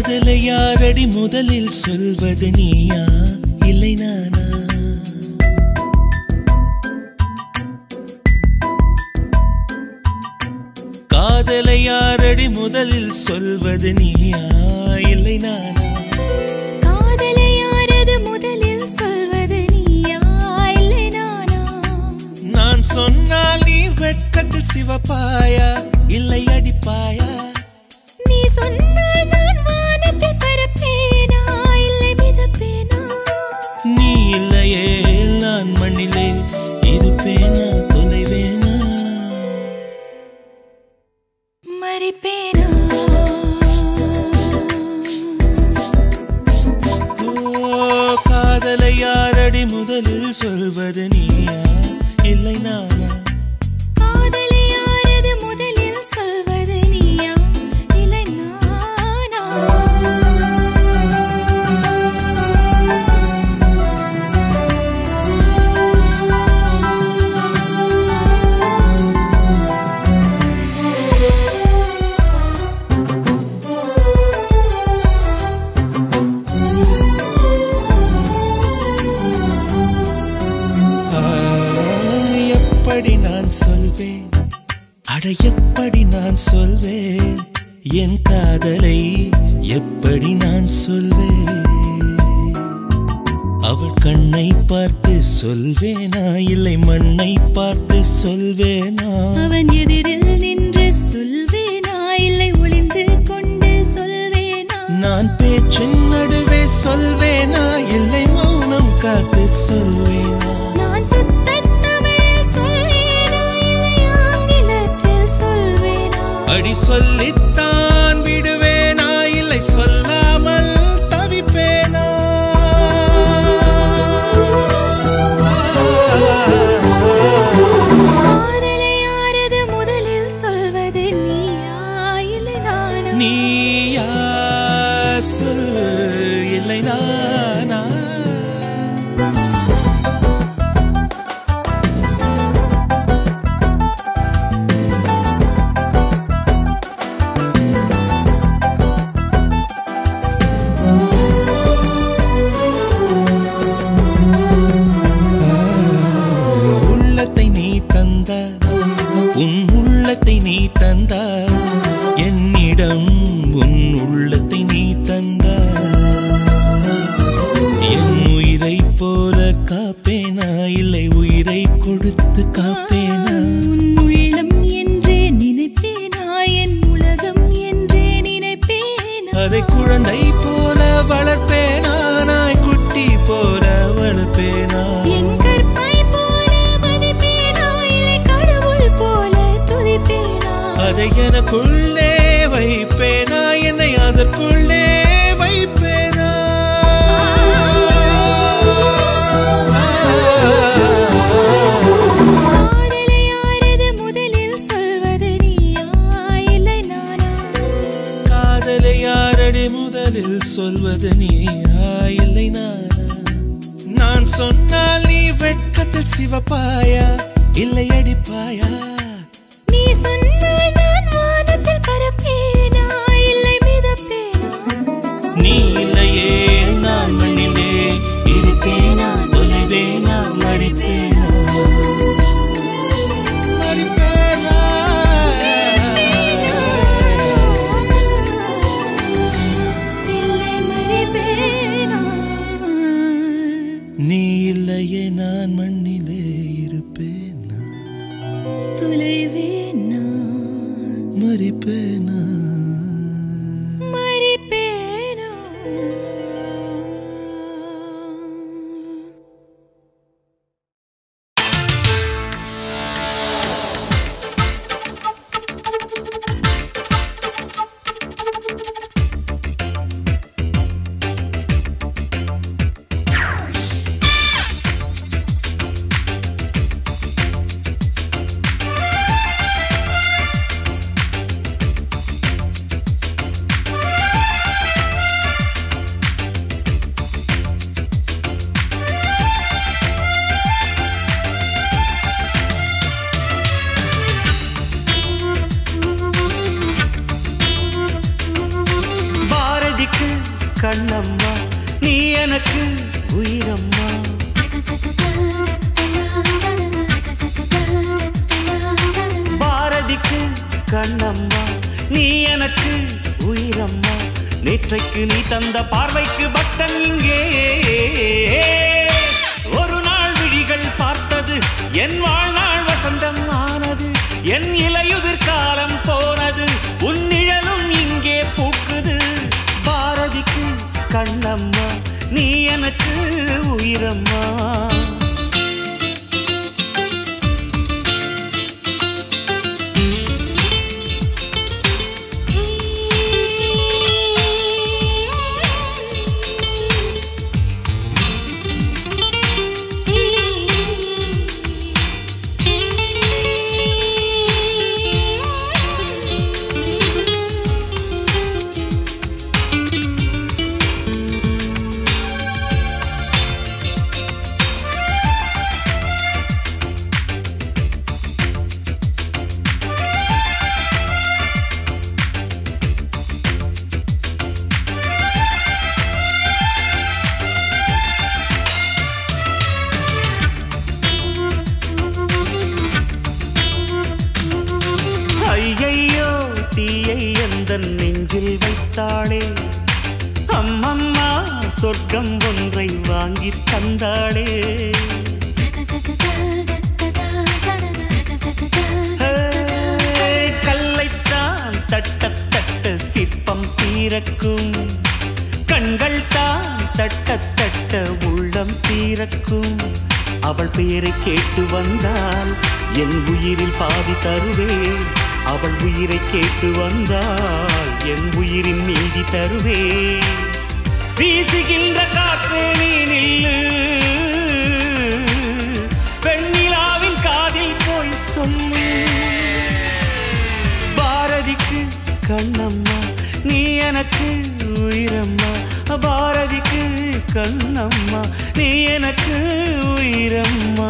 காதலை யாரடி முதலில் சொல்வது நீயா இல்லை நானா காதலை யாரடி முதலில் சொல்வது நீயா இல்லை நானா காதலை யாரது முதலில் சொல்வது நீயா இல்லை நானா நான் சொன்னால் நீ வெட்கத்தில் சிவப்பாயா இல்லை அடிப்பாயா நீ சொன்னால் நான் வானத்தில் பறப்பேனா இல்லை மிதப்பேனா நீ இல்லையே நான் மண்ணிலே இருப்பேனா தொலைவேனா மறிப்பேனா ஓ காதலை யாரடி முதலில் சொல்வது நீயா இல்லை நானா காதலை யாரது முதலில் சொல்வது நீயா இல்லை நானா ஆ, எப்படி நான் சொல்வேன் அட எப்படி நான் சொல்வேன் என் காதலை எப்படி நான் சொல்வேன் அவள் கண்ணை பார்த்து சொல்வேனா இல்லை மண்ணை பார்த்து சொல்வேனா அவன் எதிரில் நின்று சொல்வேனா இல்லை ஒளிந்து கொண்டு சொல்வேனா நான் பேச்சின் நடுவே சொல்வேனா இல்லை மௌனம் காத்து சொல்வேனா நான் சுத்த தமிழில் சொல்வேனா இல்லை ஆங்கிலத்தில் சொல்வேனா அடி சொல்லித்தான் விடுவேனா இல்லை சொல்லாமல் தவிப்பேனா காதலை யாரது முதலில் சொல்வது நீயா இல்லை நானா நீயா சொல் இல்லை நானா உள்ளத்தை நீ தந்த உன் உள்ளத்தை நீ தந்த என்னிடம் உன் உள்ளத்தை நீ தந்த என் உயிரை போல காப்பேனா இல்லை உயிரை கொடுத்து காப்பேனா உன் உள்ளம் என்றே நினைப்பேனா என் உலகம் என்றே நினைப்பேனா அதை குழந்தை போல வளர்ப்பேனா நாய் குட்டி போல வளர்ப்பேனா என் கற்பை போல மதிப்பேனா இல்லை கடவுள் போல துதிப்பேனா அதை எனக்குள்ளே வைப்பேனா என்னை அதற்குள்ளே வைப்பேனா காதலை யாரது முதலில் சொல்வது நீயா இல்லை நானா காதலை யாரடி முதலில் சொல்வது நீயா இல்லை நானா நான் சொன்னால் நீ வெட்கத்தில் சிவப்பாயா இல்லை அடிப்பாயா நீ சொன்னால் நான் வானத்தில் பறப்பேனா இல்லை மிதப்பேனா நீ இல்லையே நான் மண்ணிலே இருப்பேனா தொலைவேனா மறிப்பேனா மறிப்பேனா இல்லை மறிப்பேனா நீ இல்லையே நான் மண்ணிலே இருப்பேனா துளைவேனா மறிப்பேனா மறிப்பேனா ஆ கண்ணம்மா நீ எனக்கு உயிரம்மா பாரதிக்கு கண்ணம்மா நீ எனக்கு உயிரம்மா நேற்றைக்கு நீ தந்த பார்வைக்கு பக்தன் இங்கே ஒரு நாள் விழிகள் பார்த்தது என் வாழ்நாள் வசந்தம் ஆனது என் இலையுதிர் காலம் போனது உன் நிழலும் இங்கே பூக்குது பாரதிக்கு கண்ணம்மா நீ எனக்கு உயிரம்மா ஐயையோ தீயை எந்த நெஞ்சில் வைத்தாளே அம்மம்மா சொர்க்கம் ஒன்றை வாங்கி தந்தாளே ஹே, கல்லைத்தான் தட்ட தட்ட சிற்பம் தீரக்கும் கண்கள் தான் தட்ட தட்ட உள்ளம் தீரக்கும் அவள் பெயரை கேட்டு வந்தால் என் உயிரில் பாதி தருவேன் அவள் உயிரை கேட்டு வந்தால் என் உயிரின் மீதி தருவேன் வீசுகின்ற காற்றே நீ நில்லு பெண்ணிலாவின் காதில் போய் சொல்லு பாரதிக்கு கண்ணம்மா நீ எனக்கு உயிரம்மா பாரதிக்கு கண்ணம்மா நீ எனக்கு உயிரம்மா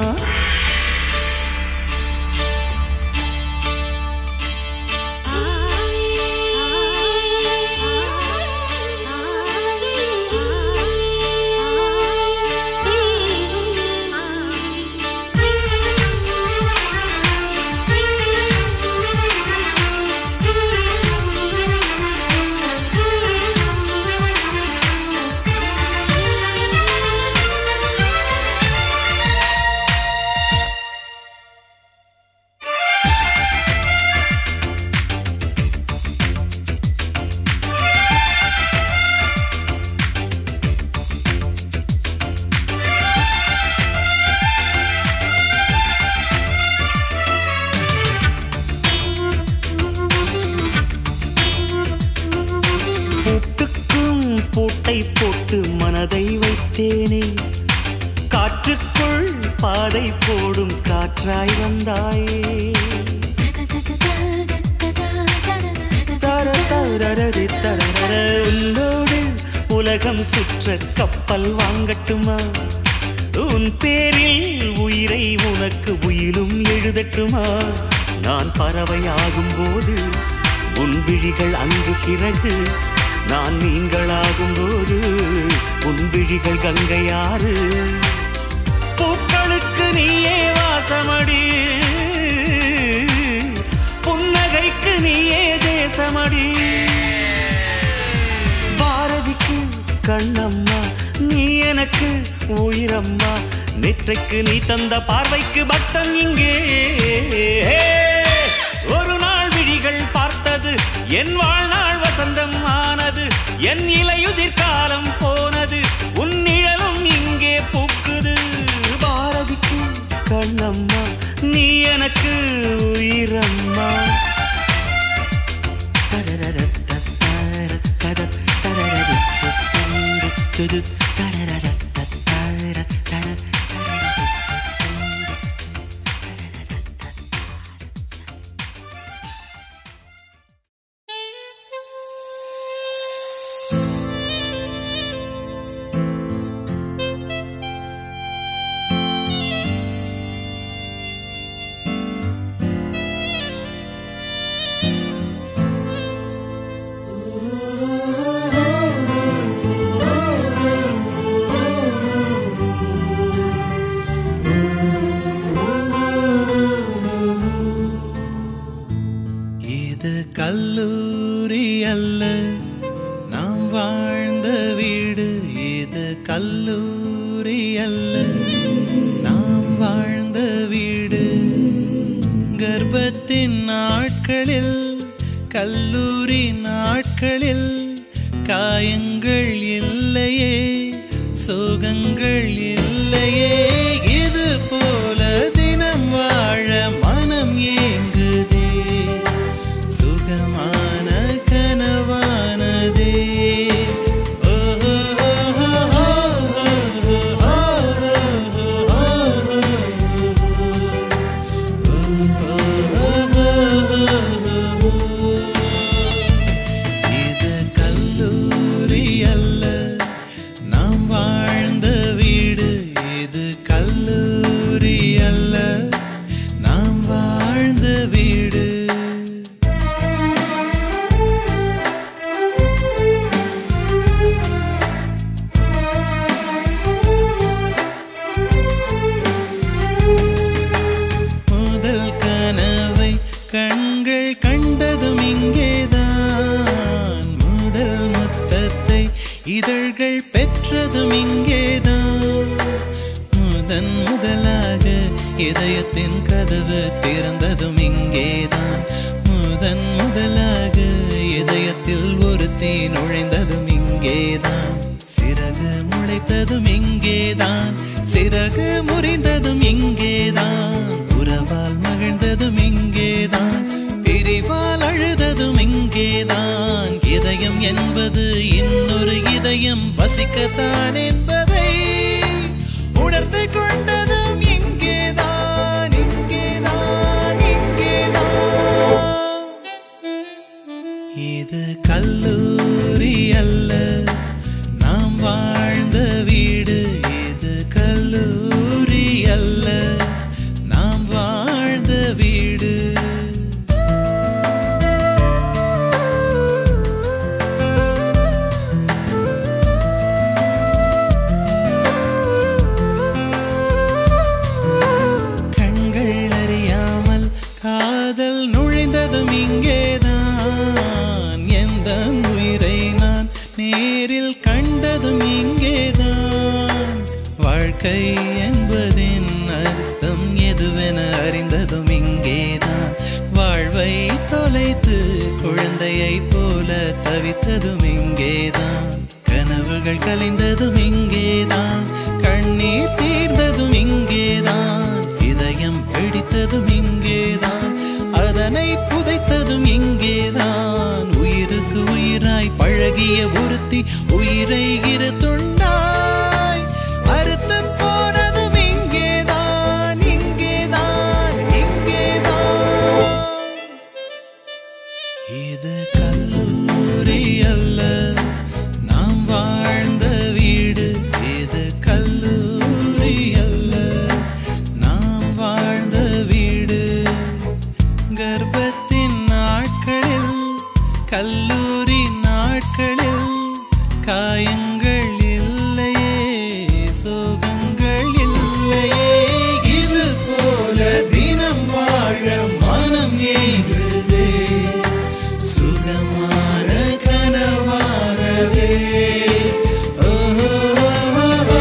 பூட்டுக்கும் பூட்டை போட்டு மனதை வைத்தேனே காற்றுக்குள் பாதை போடும் காற்றாய் வந்தாயே தர தரரரி தரரர. உன்னோடு உலகம் சுற்ற கப்பல் வாங்கட்டுமா உன் பேரில் உயிரை உனக்கு உயிலும் எழுதட்டுமா நான் பறவையாகும் போது உன் விழிகள் அங்கு சிறகு நான் மீன்களாகும் போது உன் விழிகள் கங்கையாறு பூக்களுக்கு நீயே வாசமடி புன்னகைக்கு நீயே தேசமடி பாரதிக்கு கண்ணம்மா நீ எனக்கு உயிரம்மா நெற்றைக்கு நீ தந்த பார்வைக்கு பக்தன் இங்கே ஒரு நாள் விழிகள் பார்த்தது என் வாழ்நாள் வசந்தம் ஆனது என் இலையுதிர் காலம் போனது உன் நிழலும் இங்கே பூக்குது பாரதிக்கு கண்ணம்மா நீ எனக்கு உயிரம்மா ஆ கல்லூரி அல்ல நாம் வாழ்ந்த வீடு இது கல்லூரி அல்ல நாம் வாழ்ந்த வீடு கர்ப்பத்தின் நாட்களில் கல்லூரி நாட்களில் காயங்கள் இல்லையே சோகங்கள் இல்லையே இது போல தினம் வாழ மனம் ஏங்குதே சுகமான கனவானதே ஓ, ஓ, ஓ, ஓ, ஓ, இது கல்லூரி அல்ல நாம் வாழ்ந்த வீடு இது கல்லூரி அல்ல நாம் வாழ்ந்த வீடு முதல் கனவை கண்கள் கண்டதும் இங்கேதான் முதல் முத்தத்தை இதழ்கள் பெற்றதும் இங்கேதான் முதன் முதலாக இதயத்தின் கதவு திறந்ததும் இங்கேதான் முதன் முதலாக இதயத்தில் ஒரு தீ நுழைந்ததும் இங்கேதான் சிறகு முளைத்ததும் இங்கேதான் சிறகு முறிந்ததும் இங்கேதான் உறவால் மகிழ்ந்ததும் இங்கேதான் பிரிவால் அழுததும் இங்கேதான் இதயம் என்பது இன்னொரு இதயம் வசிக்கத்தான் என்பதை உணர்ந்து கொண்டதும் இங்கேதான் இங்கேதான் இங்கேதான் இது கல்லூரி அல்ல நாம் வாழ்ந்த வீடு இது கல்லூரி அல்ல நாம் வாழ்ந்த வீடு கண்கள் அறியாமல் காதல் நுழைந்ததும் இங்கேதான் எந்த உயிரை நான் நேரில் கண்டதும் இங்கேதான் வாழ்க்கை என்பதின் அர்த்தம் எதுவென அறிந்ததும் இங்கேதான் வாழ்வை தொலைத்து குழந்தையைப் போல தவித்ததும் இங்கேதான் கனவுகள் கலைந்ததும் இங்கேதான் கண்ணீர் தீர்ந்ததும் இங்கேதான் இதயம் பிடித்ததும் இங்கேதான் அதனை புதைத்ததும் இங்கேதான் உயிருக்கு உயிராய் பழகிய ஒருத்தி உயிரை இரு துண்டாய் அறுத்து போனதும் இங்கேதான் இங்கேதான் இங்கேதான் இது கல்லூரி அல்ல நாம் வாழ்ந்த வீடு இது கல்லூரி அல்ல நாம் வாழ்ந்த வீடு கர்ப்பத்தின் நாட்களில் கல்லூரி நாட்களில் காயங்கள் இல்லையே சோகங்கள் இல்லையே இது போல தினம் வாழ மனம் ஏங்குதே சுகமான கனவானதே ஓ, ஓ,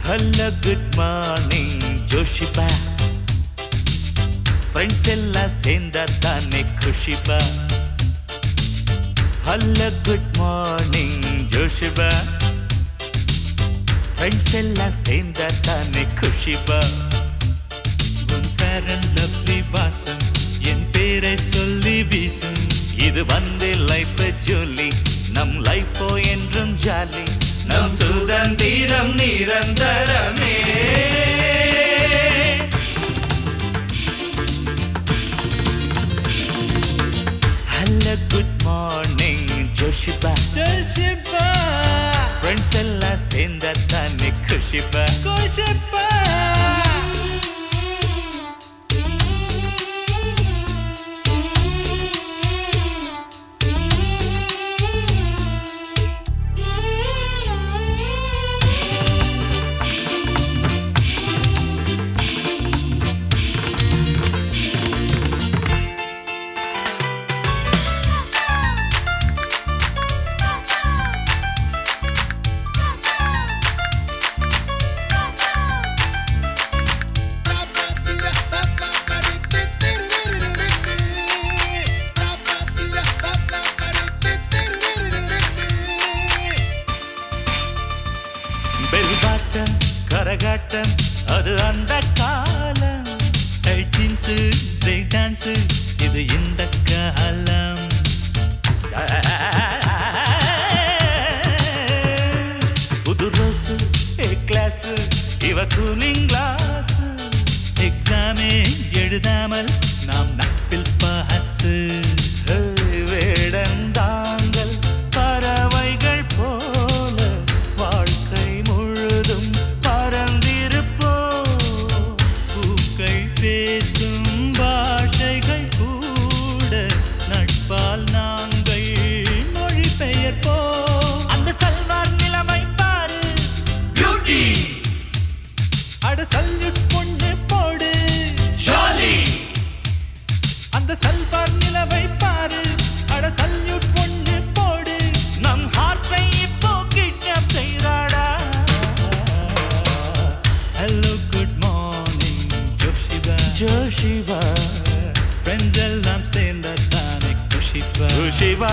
ஹலோ குட் மார்னிங் ஜோஷிபா ஃப்ரெண்ட்ஸ் எல்லாம் சேர்ந்தா தானே குஷிபா ஹலோ குட் மார்னிங் ஜோஷிபா ஃப்ரெண்ட்ஸ் எல்லாம் சேர்ந்தா தானே குஷிபா உன் பேரன் லவ்லி வாசம் என் பேரை சொல்லி வீசும் இது வந்து லைஃப் ஜொல்லி நம் லைஃபோ என்றும் ஜாலி நம் சுதந்திரம் நிரந்தரமே ஹலோ குட் மார்னிங் ஜோஷிபா ஜோஷிபா ஃப்ரெண்ட்ஸ் எல்லாம் சேர்ந்த தானே குஷிபா குஷிபா பெல்பாட்டம் கரகாட்டம் அது அந்த காலம் எயிட்டீன்ஸு பிரேக் டான்ஸு இது இந்த காலம் புது ரோஸு ஏ கிளாஸ் இவ கூலிங் கிளாஸ் எக்ஸாமே எழுதாமல் நாம் நட்பில் பாசு வேடந்தாங்கள் பறவைகள் போல வாழ்க்கை முழுதும் பறந்திருப்போம் பூக்கள் பேசும் பாஷைகள் கூட நட்பால் நாங்கள் மொழிபெயர்ப்போம் அந்த சல்வார் நிலைமை பாரு பியூட்டி அட சல்யூட் பொண்ணு போடு ஜாலி அந்த சல்வார் நிலவை பாரு அட சல்யூட் பொண்ணு போடு நம் ஹார்ட்டை இப்போ கிட்னாப் செய்றாடா ஹலோ குட் மார்னிங் ஜோஷிபா ஜோஷிபா ஃப்ரெண்ட்ஸ் எல்லாம் சேர்ந்த தானே குஷிபா குஷிபா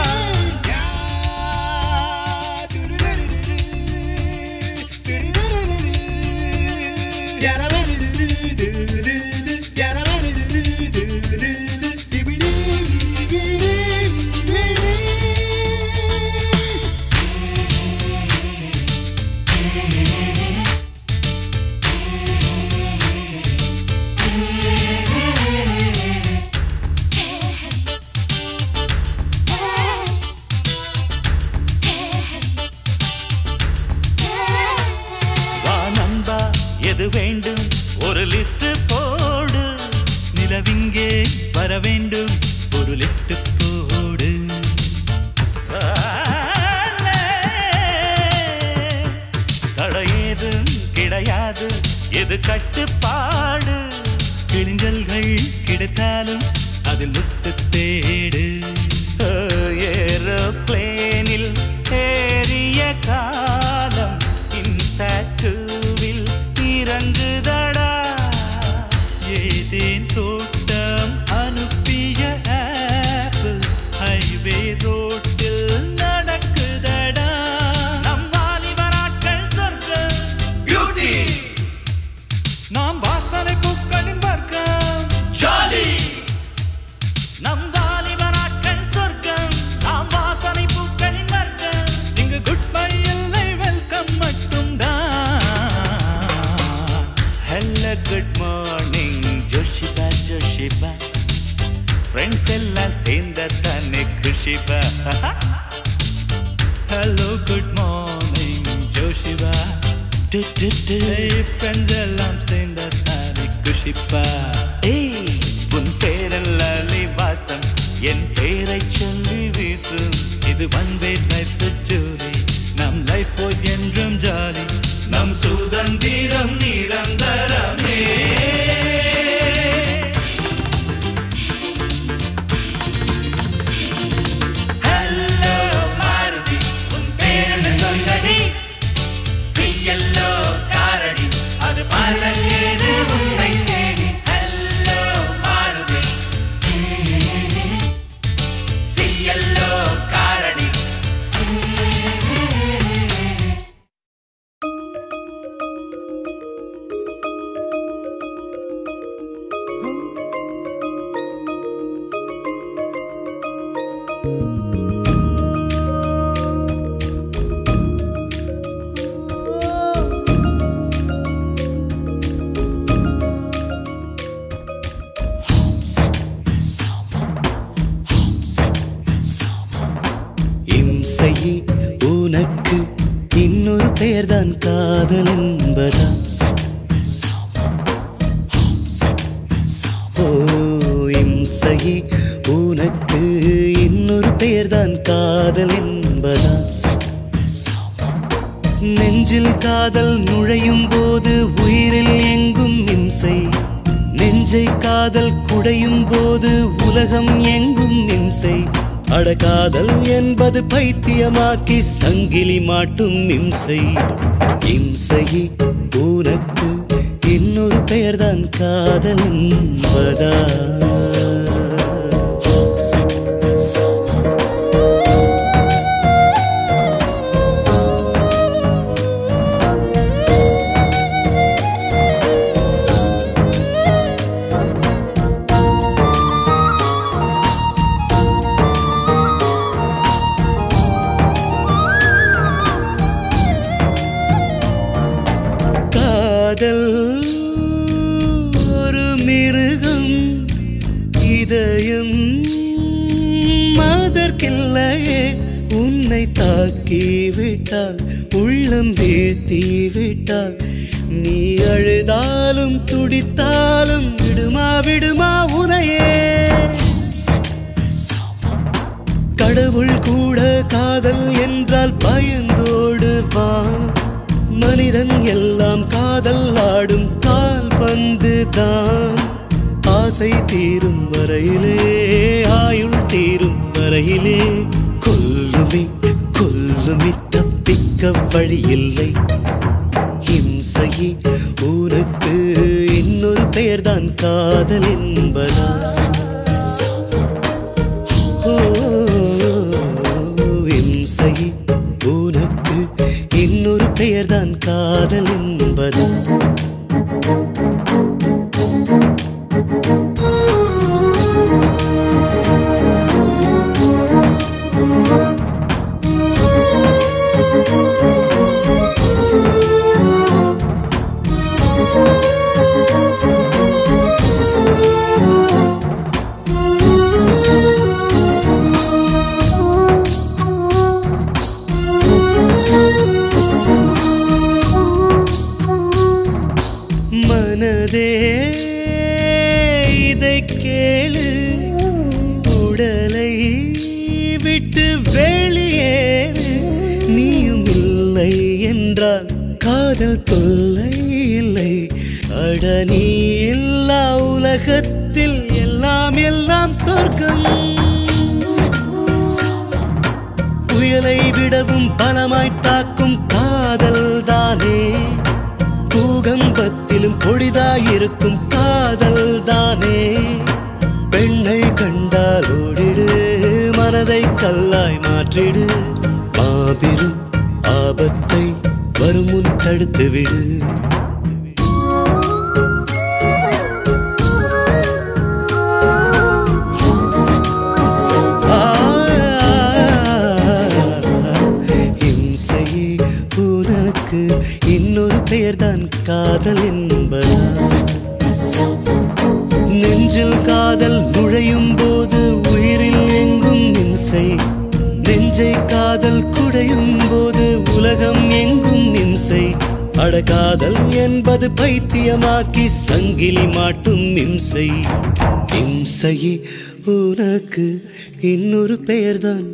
வா நண்பா எது வேண்டும் ஒரு லிஸ்ட் போடு நிலவிங்கே வர வேண்டும் ஒரு லிஃப்ட் போடு தடை ஏதும் கிடையாது எது கட்டுப்பாடு கிழிஞ்சல்கள் கிடைத்தாலும் அதில் முத்து தேடு ஏரோப்ளேனில் ஏறிய காலம் இன்சாட்டுவில் இறங்குதடா ஏதேன் தோட்டம் அனுப்பிய ஆப்பிள் ஹைவே ரோட்டில் நடக்குதடா நம் வாலிப நாட்கள் சொர்க்கம் பியூட்டி நாம் வாசனை பூக்களின் வர்க்கம் ஜாலி நம் வாலிப நாட்கள் சொர்க்கம் நாம் வாசனை பூக்களின் வர்க்கம் இங்கு குட் பை இல்லை வெல்கம் மட்டும்தான் ஹலோ குட் மார்னிங் ஜோஷிபா ஜோஷிபா ஃப்ரெண்ட்ஸ் எல்லாம் சேர்ந்த தானே குஷிபா ஹலோ குட் மார்னிங் ஜோஷிபா ஃப்ரெண்ட்ஸ் எல்லாம் சேர்ந்த தானே குஷிப்பா ஏய் உன் பேரல்ல வாசம் என் பேரை சொல்லி வீசும் இது வந்தே லைஃப் ஜோலி நம் லைஃப் என்றும் ஜாலி நம் சுதந்திரம் நிரந்தரமே ஹலோ மாருதி உன் பேர் என்ன சொல்லடி சிஎல்லோ பெயர்தான் காதல் என்பதா ஓ இம்சையே உனக்கு இன்னொரு பெயர்தான் காதல் என்பதா நெஞ்சில் காதல் நுழையும் போது உயிரில் எங்கும் இம்சை நெஞ்சை காதல் குடையும் போது உலகம் எங்கும் இம்சை அடகாதல் என்பது பைத்தியமாக்கி சங்கிலி மாட்டும் இம்சை இம்சையே உனக்கு இன்னொரு பெயர்தான் காதல் என்பதா காதல் ஒரு மிருகம் இதயம் அதற்கில்லையே உன்னை தாக்கி விட்டால் உள்ளம் வீழ்த்தி விட்டால் நீ அழுதாலும் துடித்தாலும் விடுமா விடுமா உனையே கடவுள் கூட காதல் என்றால் பயந்தோடுவான் மனிதன் எல்லாம் காதல் ஆடும் கால் பந்து தான் ஆசை தீரும் வரையிலே ஆயுள் தீரும் வரையிலே கொல்லுமே கொல்லுமே தப்பிக்க வழியில்லை இம்சையே உனக்கு இன்னொரு பெயர்தான் காதல் என்பதா ஓ, இம்சையே உனக்கு இன்னொரு பெயர்தான் காதல் என்பதா மனதே இதை கேளு உடலை விட்டு வெளியேறு நீயும் இல்லை என்றால் காதல் தொல்லை இல்லை அட நீ இல்லா உலகத்தில் எல்லாம் எல்லாம் சொர்க்கம் புயலை விடவும் பலமாய் தாக்கும் காதல் தானே பூகம்பத்திலும் பொழிதாயிருக்கும் காதல் தானே பெண்ணை கண்டால் ஓடிடு மனதை கல்லாய் மாற்றிடு மாபெரும் ஆபத்தை வரும் முன் தடுத்து விடு ஆ, இம்சையே உனக்கு இன்னொரு பெயர்தான் காதல் என்பதா நெஞ்சில் காதல் நுழையும் போது உயிரில் எங்கும் இம்சை நெஞ்சை காதல் குடையும் போது உலகம் எங்கும் இம்சை அடகாதல் என்பது பைத்தியமாக்கி சங்கிலி மாட்டும் இம்சை இம்சையே உனக்கு இன்னொரு பெயர்தான்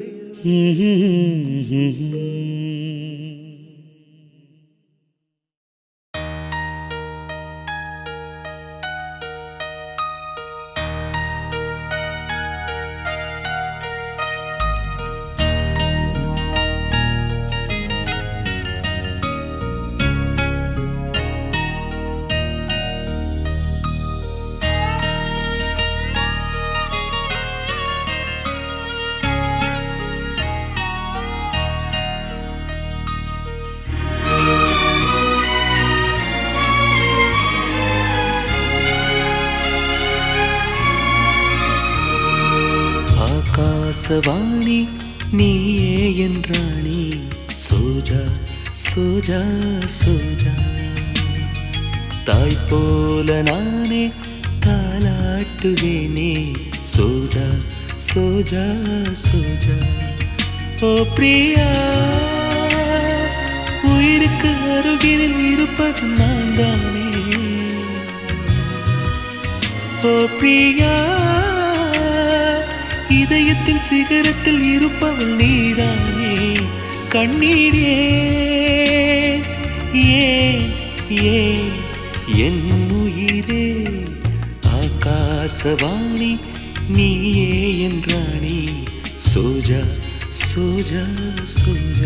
ஆகாசவாணி நீயே என்றாணி சோஜா சோஜா சோஜா தாய் போல நானே தாலாட்டுவேனே சோஜா சோஜா சோஜா ஓ பிரியா உயிர் உயிருக்கு அருகினில் இருப்பது நான் தானே ஓ பிரியா இதயத்தின் சிகரத்தில் இருப்பவள் நீதானே கண்ணீர் ஏன் ஏன் ஏன் என் உயிரே ஆகாசவாணி நீயே என்றாணி சோஜா சோஜா சோஜா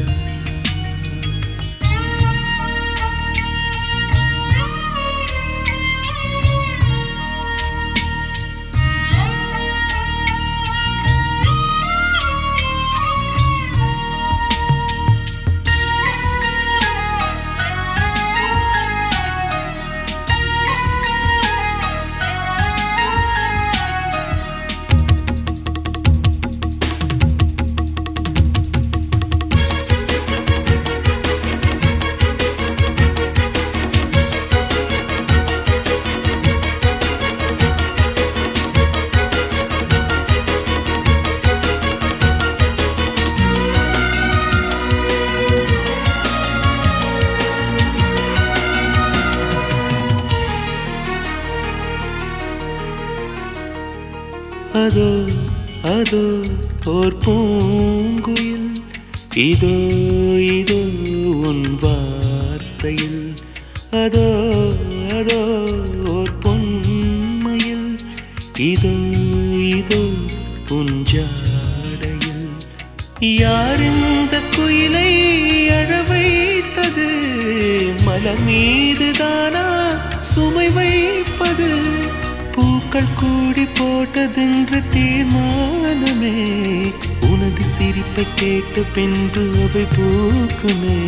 அதோ அதோ ஓர் பூங்குயில் இதோ இதோ உன் வார்த்தையில் அதோ அதோ ஓர் பொன்மையில் இதோ இதோ உன் ஜாடையில் யார் இந்த குயிலை அழ வைத்தது மலர் மீதுதானா சுமை வைப்பது பூக்கள் கூடி போட்டதென்று தீர்மானமே உனது சிரிப்பை கேட்ட பின்பு அவை பூக்குமே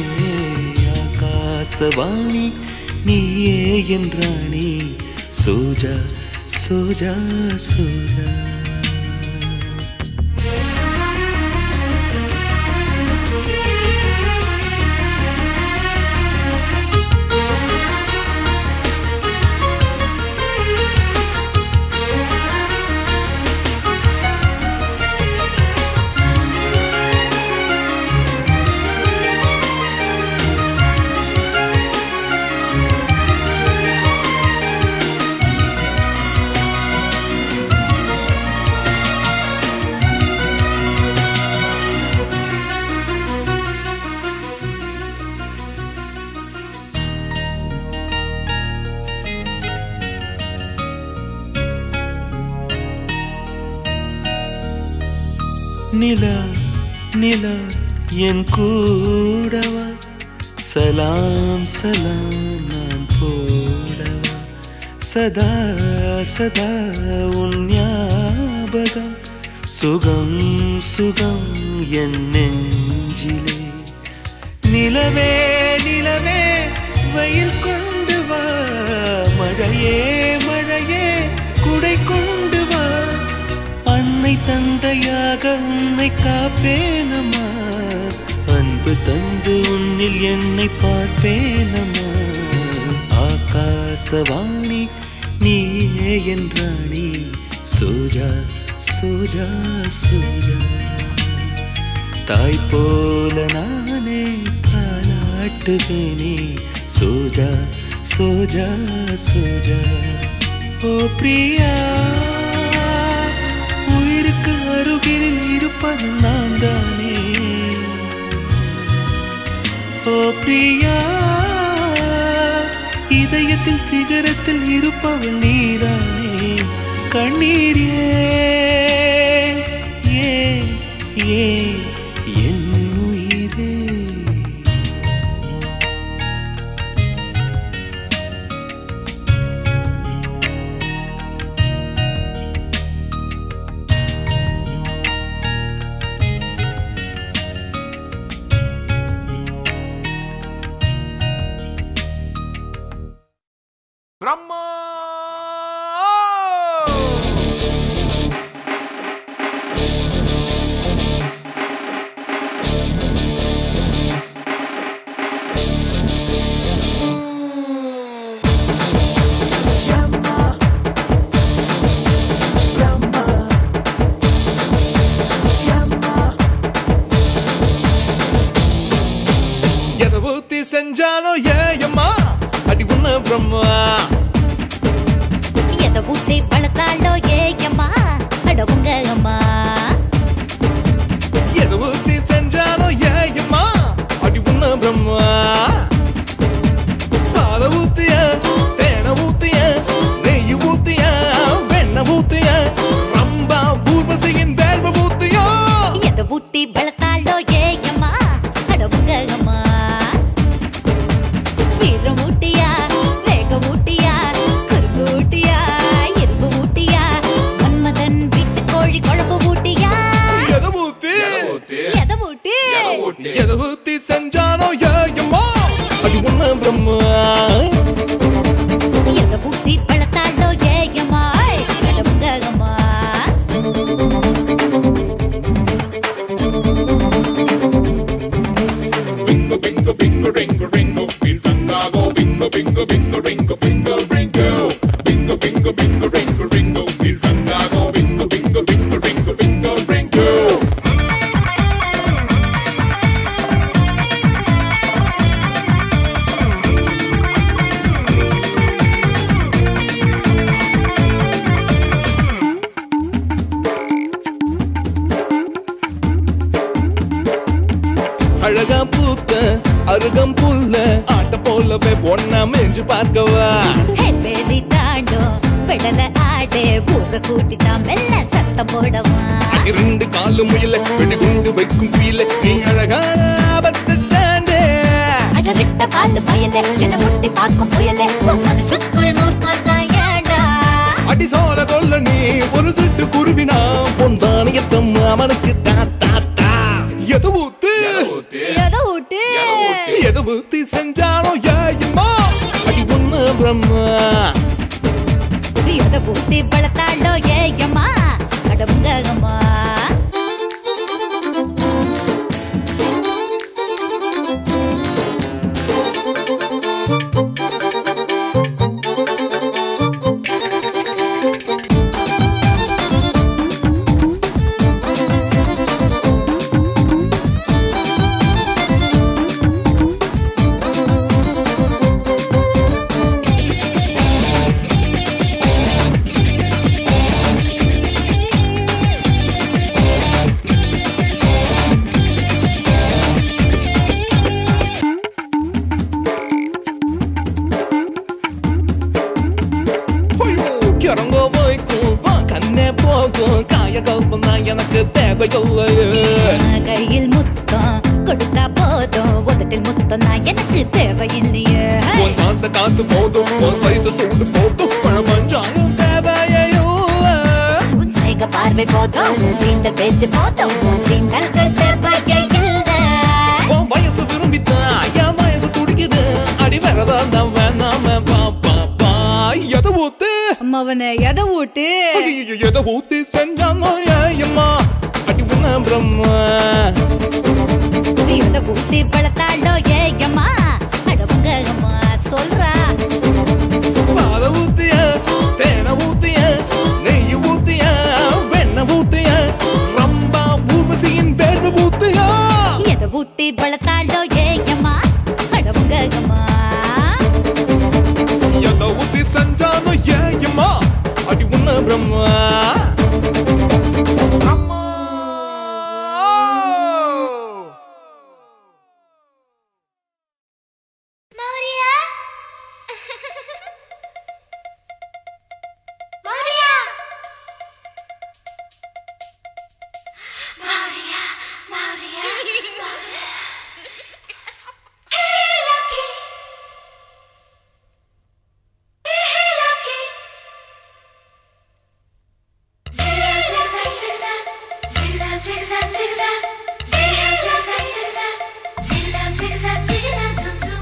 ஆகாசவாணி நீயே என்றாணி சோஜா சோஜா சோஜா நிலா நிலா என் கூடவா சலாம் சலாம் நான் போடவா சதா சதா உன் ஞாபகம் சுகம் சுகம் என் நெஞ்சிலே நிலவே நிலவே வெயில் கொண்டு வா மழையே மழையே குடை கொண்டு வா அன்னை தந்தையாக உன்னை காப்பேனம்மா அன்பு தந்து உன்னில் என்னை பார்ப்பேனம்மா ஆகாசவாணி நீயே என்றாணி சோஜா சோஜா சோஜா தாய் போல நானே தாளாட்டுவேனே சோஜா சோஜா சோஜா ஓ பிரியா உயிருக்கு அருகில் இருப்பது நான் தானே ஓ பிரியா இதயத்தின் சிகரத்தில் இருப்பவள் நீதானே கண்ணீர் ஏன், ஏன், ஏன் என் உயிரே பிரம்மா என ஊத்தி செஞ்ச செஞ்சானோ ஏயம்மா அடி உன்ன பிரம்மா எதை ஊத்தி பழத்தாளோ ஏயம்மா அட உங்க அம்மா எது ஊத்தி செஞ்சானோ ஏயம்மா அடி உன்ன பிரம்மா பால ஊத்திய தேன ஊத்திய நெய் ஊத்திய வெண்ண ஊத்திய ரம்பா ஊர்வசியின் தேர்வு ஊத்தியோ எதை ஊத்தி பழத்தாளோ ஏயம்மா அட உங்க அம்மா வீரம் ஊட்டியா வேகம் ஊட்டியா குறும்பு ஊட்டியா இரும்பு ஊட்டியா மன்மதன் வீட்டு கோழி குழம்பு ஊட்டியா எது ஊத்தி எதை ஊட்டி எது ஊத்தி செஞ்சானோ ஏயம்மா அடி உன்ன பிரம்மா எதை ஊத்தி பழத்தாளோ ஏயம்மா அட உங்க அம்மா Bingo, bingo, bingo, ringo, ringo, il fantago. Bingo, bingo, bingo, ringo, bingo, ringo. Bingo, bingo, bingo, ringo, ringo, il fantago. Bingo, bingo, bingo, ringo, bingo, ringo. அழகா பூத்த அருகம் புல்ல ஆட்ட போலவே பொண்ணா மெஞ்சு பார்க்கவா வேலி தாண்டும் பெடல ஆடே ஊர கூட்டி தான் மெல்ல சத்தம் போடவா இரண்டு காலு முயல வெடிகுண்டு வைக்கும் குயில நீ அழகான ஆபத்து தாண்டே அடரிட்ட பால் பயல என்ன முட்டி பார்க்கும் புயல உன் மனசுக்குள் நூற்காத்தா ஏடா அடி சோழ கொல்ல நீ ஒரு சிட்டு குருவினா பொந்தானியத்தம் அவனுக்கு தா தா தா எது ஊத்து எதை ஊட்டு எது ஊத்தி செஞ்சானோ ஏயம்மா அடி ஒண்ணு பிரம்மா எதை ஊத்தி பழத்தாளோ ஏயம்மா கடமுங்கம்மா ஐயோ கிறங்க வைக்கும் வா கண்ணே போகும் காய கல்பம் தான் எனக்கு தேவையில்லையே கையில் முத்தம் கொடுத்தா போதும் உதட்டில் முத்தம் நான் எனக்கு தேவையில்லையே உன் சாச காத்து போதும் உன் ஸ்லைச சூடு போதும் பழமஞ்சாயம் தேவையே இல்லை. உன் சைக பார்வை போதும் உன் சீண்ட பேச்சு போதும் உன் தீண்டல்கள் தேவையே இல்லை உன் வயசு விரும்பித்தான் என் வயசு துடிக்குது அடி வரதான் தான் வேணாம பா பா பா எதை ஊத்து அம்மாவனை எதை ஊட்டு ஐயையோ, எதை ஊத்தி செஞ்சாங்க ஏயம்மா அடி உன்ன பிரம்மா எதை ஊத்தி பழத்தாளோ ஏயம்மா அடவுங்க அம்மா சொல்றா பால ஊத்திய தேனை ஊத்திய நெய் ஊத்திய வெண்ண ஊத்திய ரம்பா ஊர்வசியின் தேர்வு ஊத்திய எதை ஊட்டி பழத்தாளோ ஏயம்மா அடவுங்க அம்மா எதை ஊத்தி செஞ்சானோ ஏயம்மா அடி உன்ன பிரம்மா அம்மா Maria! Maria! Maria, Maria, Maria. Hey, Lucky! Hey, Lucky! Zigzag, zigzag, zigzag, zigzag, zigzag, zigzag, zigzag, zigzag, zigzag, zigzag, zigzag, zigzag, zoom, zoom.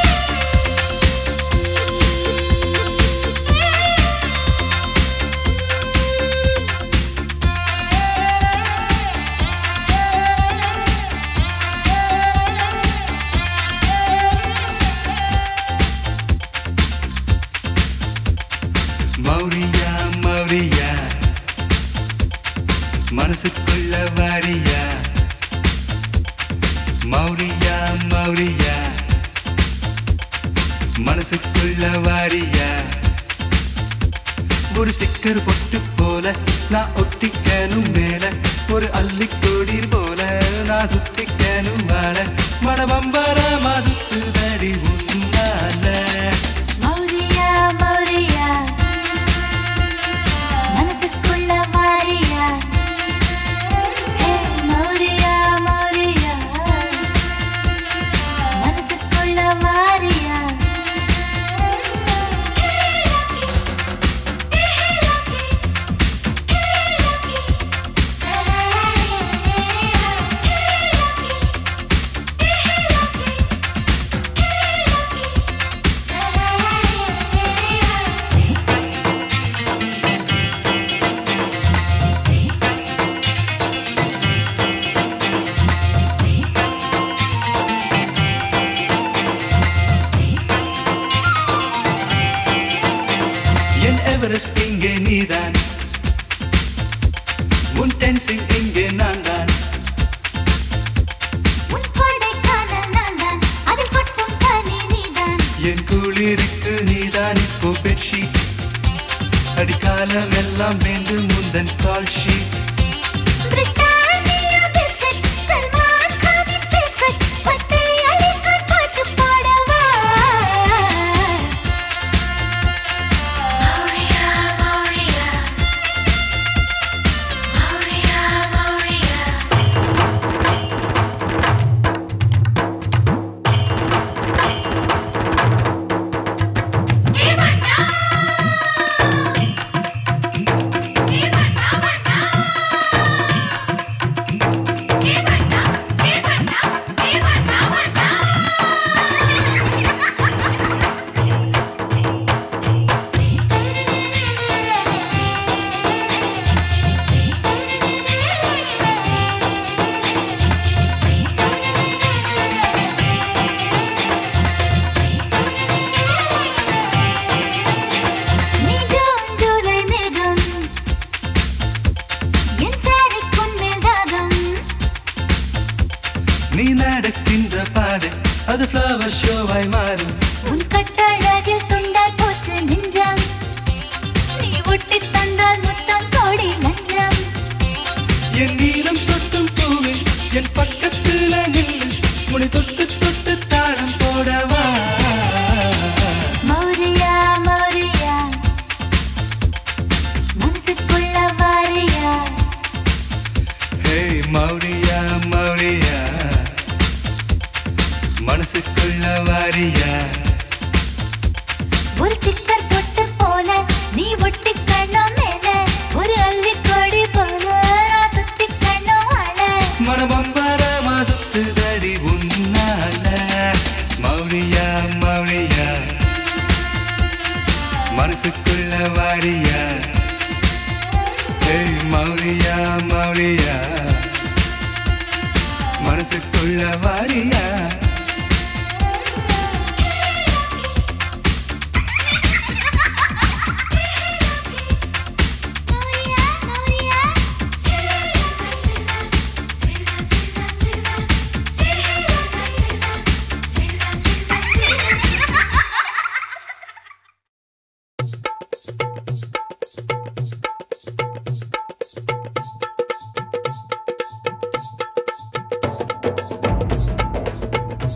Maurya Maurya மனசுக்குள்ள வாரியா மௌரியா மௌரியா மனசுக்குள்ள வாரியா ஒரு ஸ்டிக்கர் பொட்டு போல நான் ஒட்டிக்கணும் மேல ஒரு அள்ளிக்கோடி போல நான் சுத்திக்கணும் வாழ மனபம்பரமா சுத்துதடி உன்னால மௌரியா மௌரியா மனசுக்குள்ள வாரியா ஹே மௌரியா மௌரியா மனசுக்குள்ள வாரியா என் எவரெஸ்ட் இங்கே நீதான் உன் டென்சிங் இங்கே நான் தான் உன் கொடைக்கானல் நான்தான், அதில் கொட்டும் பனி நீதான். என் குளிருக்கு நீதான் இப்போ பெட்ஷீட் அடிக்காலம் எல்லாம் வேண்டும் முந்தன் call sheet Britannia biscuit, Salman கானின் பிஸ்கட், பட்டை அலிகான் பாட்டு பாடவா? Maria, Maria, Maria, Maria. நீ ஜூன் ஜூலை மேகம், என் சாரிக்குன் மேல் தாகம். நீ நடக்கின்ற பாதை அது ஃப்ளவர் ஷோவாய் மாறும் உன் கட்டழகில் துண்டாய் போச்சு நெஞ்சம். நீ ஒட்டித் தந்தால் முத்தம் கோடி லஞ்சம். என் நீளம் சொட்டும் பூவில் என் பக்கத்துல நில்லு முடி தொட்டு தொட்டு தாளம் போடவா மௌரியா மௌரியா மனசுக்குள்ள வாரியா ஹே மௌரியா மௌரியா மனசுக்குள்ள வாரியா ஒரு சிக்கர் தொட்டு போல நீ ஒட்டி கண்ணம் மேல ஒரு அள்ளி கொடி போல நான் சுத்தி கண்ணம் அழ மனபம்பரமா சுத்துதடி உன்னால மௌரியா மௌரியா மனசுக்குள்ள வாரியா ஏய் மௌரியா மௌரியா மனசுக்குள்ள வாரியா மௌரியா மௌரியா Zigzag,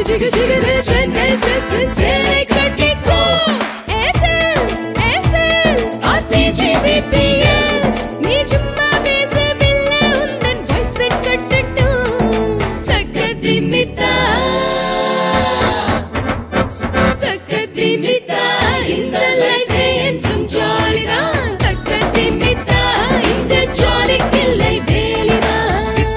ஜிகு ஜிகுது சென்னை சேலை கட்டிக்கோ ஏர்டெல் ஏர்செல் ஆர்டிஜிபிபிஎல் நீ சும்மா பேசவில்லை உந்தன் பாய் ஃப்ரெண்ட் கட்டட்டும் தக்கதிமித்தா தக்கதிமித்தா இந்த லைஃப் என்றும் ஜாலிதான் தக்கதிமித்தா இந்த ஜாலிக்கில்லை வேலிதான்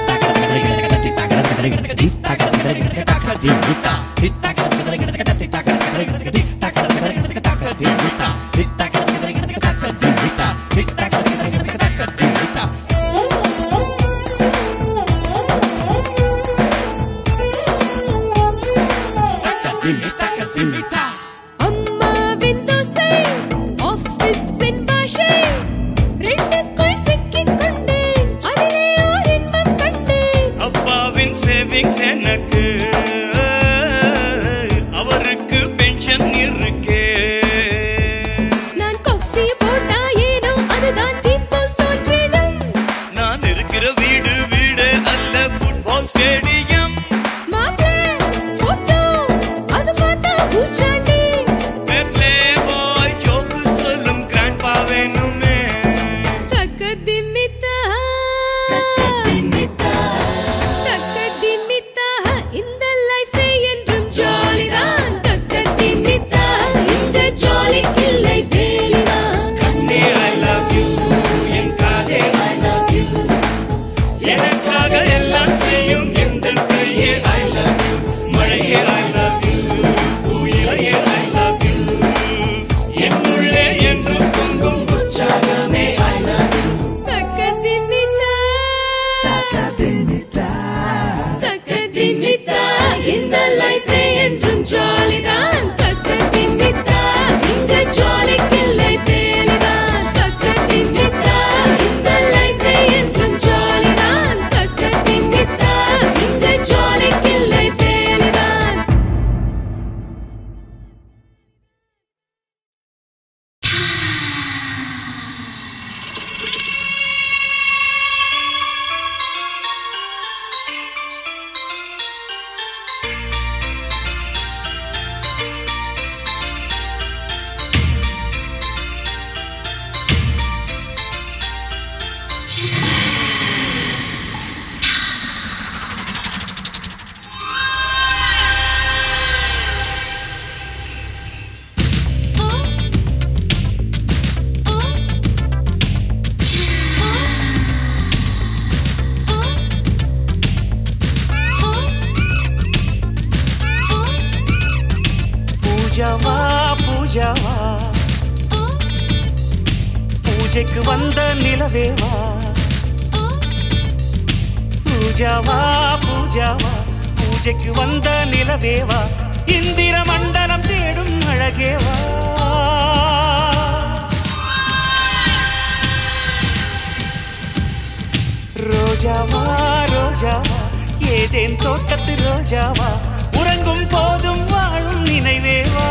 அம்மாவின் தோசை ஆபீஸின் பாஷை ரெண்டுக்குள் சிக்கிக் கொண்டேன் அதிலே ஓர் இன்பம் கண்டேன் அப்பாவின் சேவிங்ஸ் எனக்கு அவருக்கு பென்ஷன் இருக்கே நான் காஃபி போட்டா ஏனோ அதுதான் டீ போல் தோன்றிடும் நான் இருக்கிற வீடு வீடு அல்ல ஃபுட்பால் ஸ்டேடியம் மாப்பிள்ளை போட்டோ அது பார்த்தா பூச்சாண்டி பிளே பாய் ஜோக்கு சொல்லும் கிராண்ட்பா வேணுமே தக்கதிமித்தா தக்கதிமித்தா இந்த லைஃப் என்றும் ஜாலிதான் தக்கதிமித்தா இந்த ஜாலிக்கு இல்லை வேலிதான் கண்ணே ஐ லவ் யூ என் காதே ஐ லவ் யூ எனக்காக எல்லாம் செய்யும் எந்த கையே ஐ லவ் யூ மழையே ஐ லவ் யூ உயிரையே ஐ லவ் யூ என்னுள்ளே என்றும் பொங்கும் உற்சாகமே ஐ லவ் யூ தக்கதிமித்தா தக்கதிமித்தா இந்த லைஃப் என்றும் ஜாலிதான் தக்கதிமித்தா இந்த ஜாலிக்கு இல்லை வேலிதான் தக்கதிமித்தா இந்த லைஃப் என்றும் ஜாலிதான் தக்கதிமித்தா இந்த ஜாலிக்கு இல்லை வேலிதான் பூஜாவா பூஜாவா பூஜைக்கு வந்த நிலவேவா பூஜாவா பூஜாவா பூஜைக்கு வந்த நிலவேவா இந்திர மண்டலம் தேடும் அழகேவா ரோஜாவா ரோஜாவா ஏதேன் தோட்டத்து ரோஜாவா உறங்கும் போதும் வாழும் நினைவேவா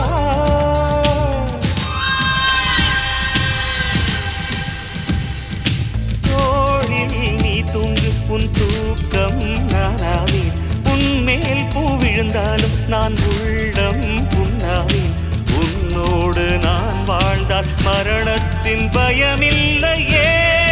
தோழில் நீ தூங்கு உன் தூக்கம் நானாவேன் உன் மேல் பூ விழுந்தாலும் நான் உள்ளம் புண்ணாவேன் உன்னோடு நான் வாழ்ந்தால் மரணத்தின் பயமில்லையே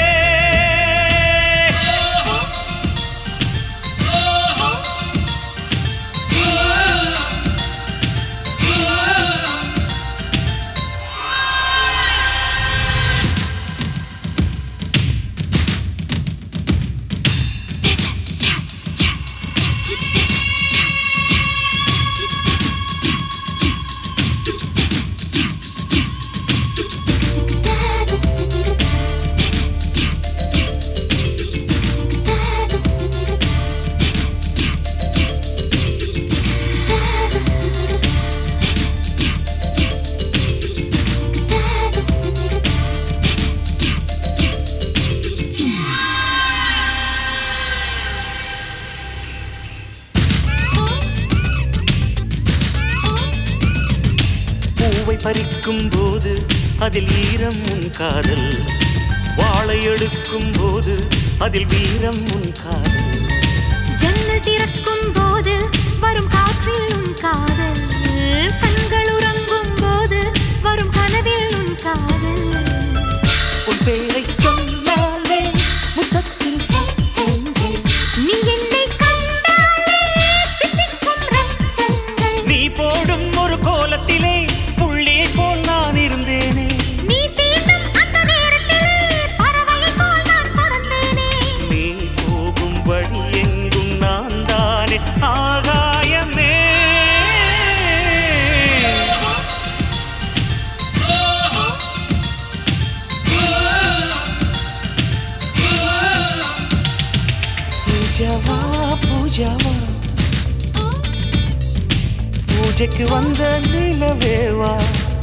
பூவை பறிக்கும் போது அதில் ஈரம் உன் காதல் வாழை எடுக்கும் போது அதில் வீரம் உன் காதல் ஜன்னல் திறக்கும் போது வரும் காற்றில் பூஜாவா பூஜைக்கு வந்த நிலவேவா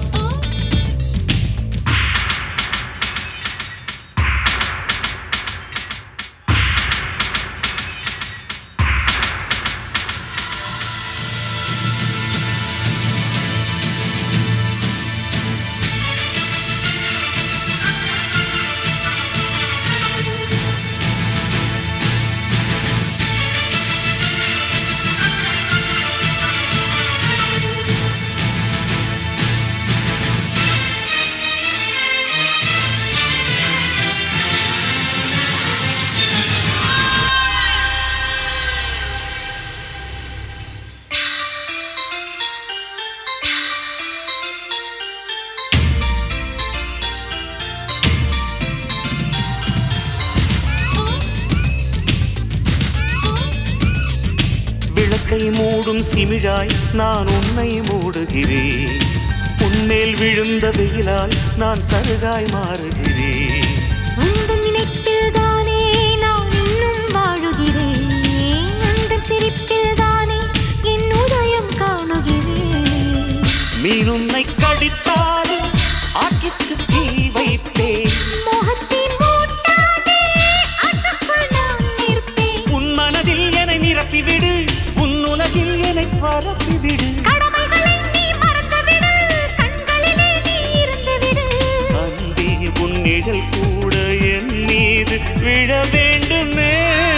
விளக்கை மூடும் சிமிழாய் நான் உன்னை மூடுகிறேன் உன்மேல் விழுந்த வெயிலால் நான் சருகாய் மாறுகிறேன் உந்தன் நினைப்பில் தானே நான் இன்னும் வாழுகிறேன் உந்தன் சிரிப்பில் தானே என் உதயம் காணுகிறேன் மீன் உன்னை கடித்தாலும் ஆற்றுக்கு தீ வைப்பேன் மோகத்தின் மூட்டாதே ஆற்றுக்குள் நான் நிற்பேன் உன் மனதில் என்னை நிரப்பிவிடு உன் உலகில் என்னை பரப்பிவிடு கடமைகளை நீ மறந்துவிடு கண்களிலே நீ இருந்துவிடு அன்பே உன் நிழல் கூட என் மீது விழ வேண்டுமே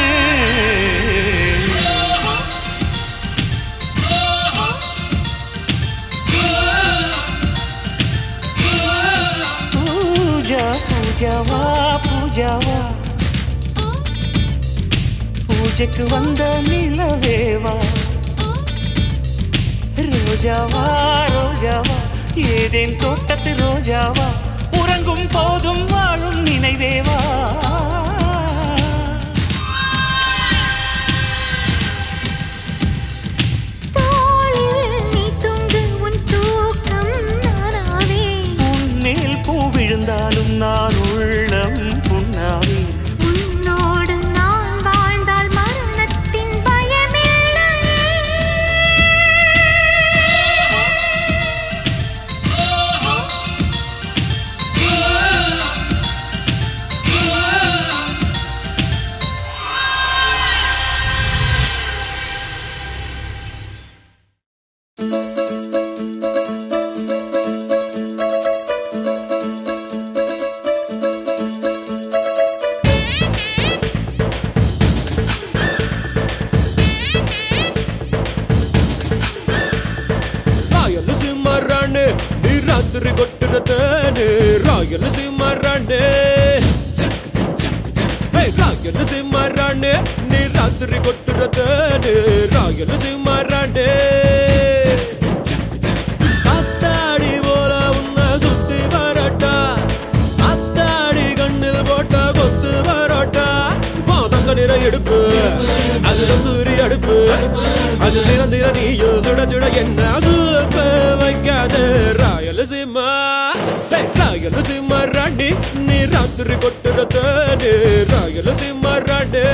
பூஜா பூஜாவா பூஜாவா பூஜைக்கு வந்த நிலவேவா ரோஜாவா ரோஜாவா ஏதேன் தோட்டத்து ரோஜாவா உறங்கும் போதும் வாழும் நினைவேவா தோளில் நீ தூங்கு உன் தூக்கம் நானாவே உன்மேல் பூ விழுந்தாலும் நான் உள்ளம் புண்ணாவேன் உன்னோடு நான் வாழ்ந்தால் மரணத்தின் பயமில்லை రాయలసీమ రాణి నీ రాత్రి కొట్టురతేనే రాయలసీమ రాణి హే, రాయలసీమ రాణి నీ రాత్రి కొట్టురతేనే రాయలసీమ రాణి அத்தாடி போல உன்னை சுத்தி வரட்டா அத்தாடி கண்ணில் போட்ட கொத்து வரட்டா வா தங்க நிற எடுப்பு அது தந்தூரி அடுப்பு அது நிறந்திர நீயோ சுட சுட என்ன சூப்ப வைக்காத ராயலசீமா ஹே, ராயலசீமா ராணி நீ ராத்திரி கொட்டுறதே ராயலசீமா ராணி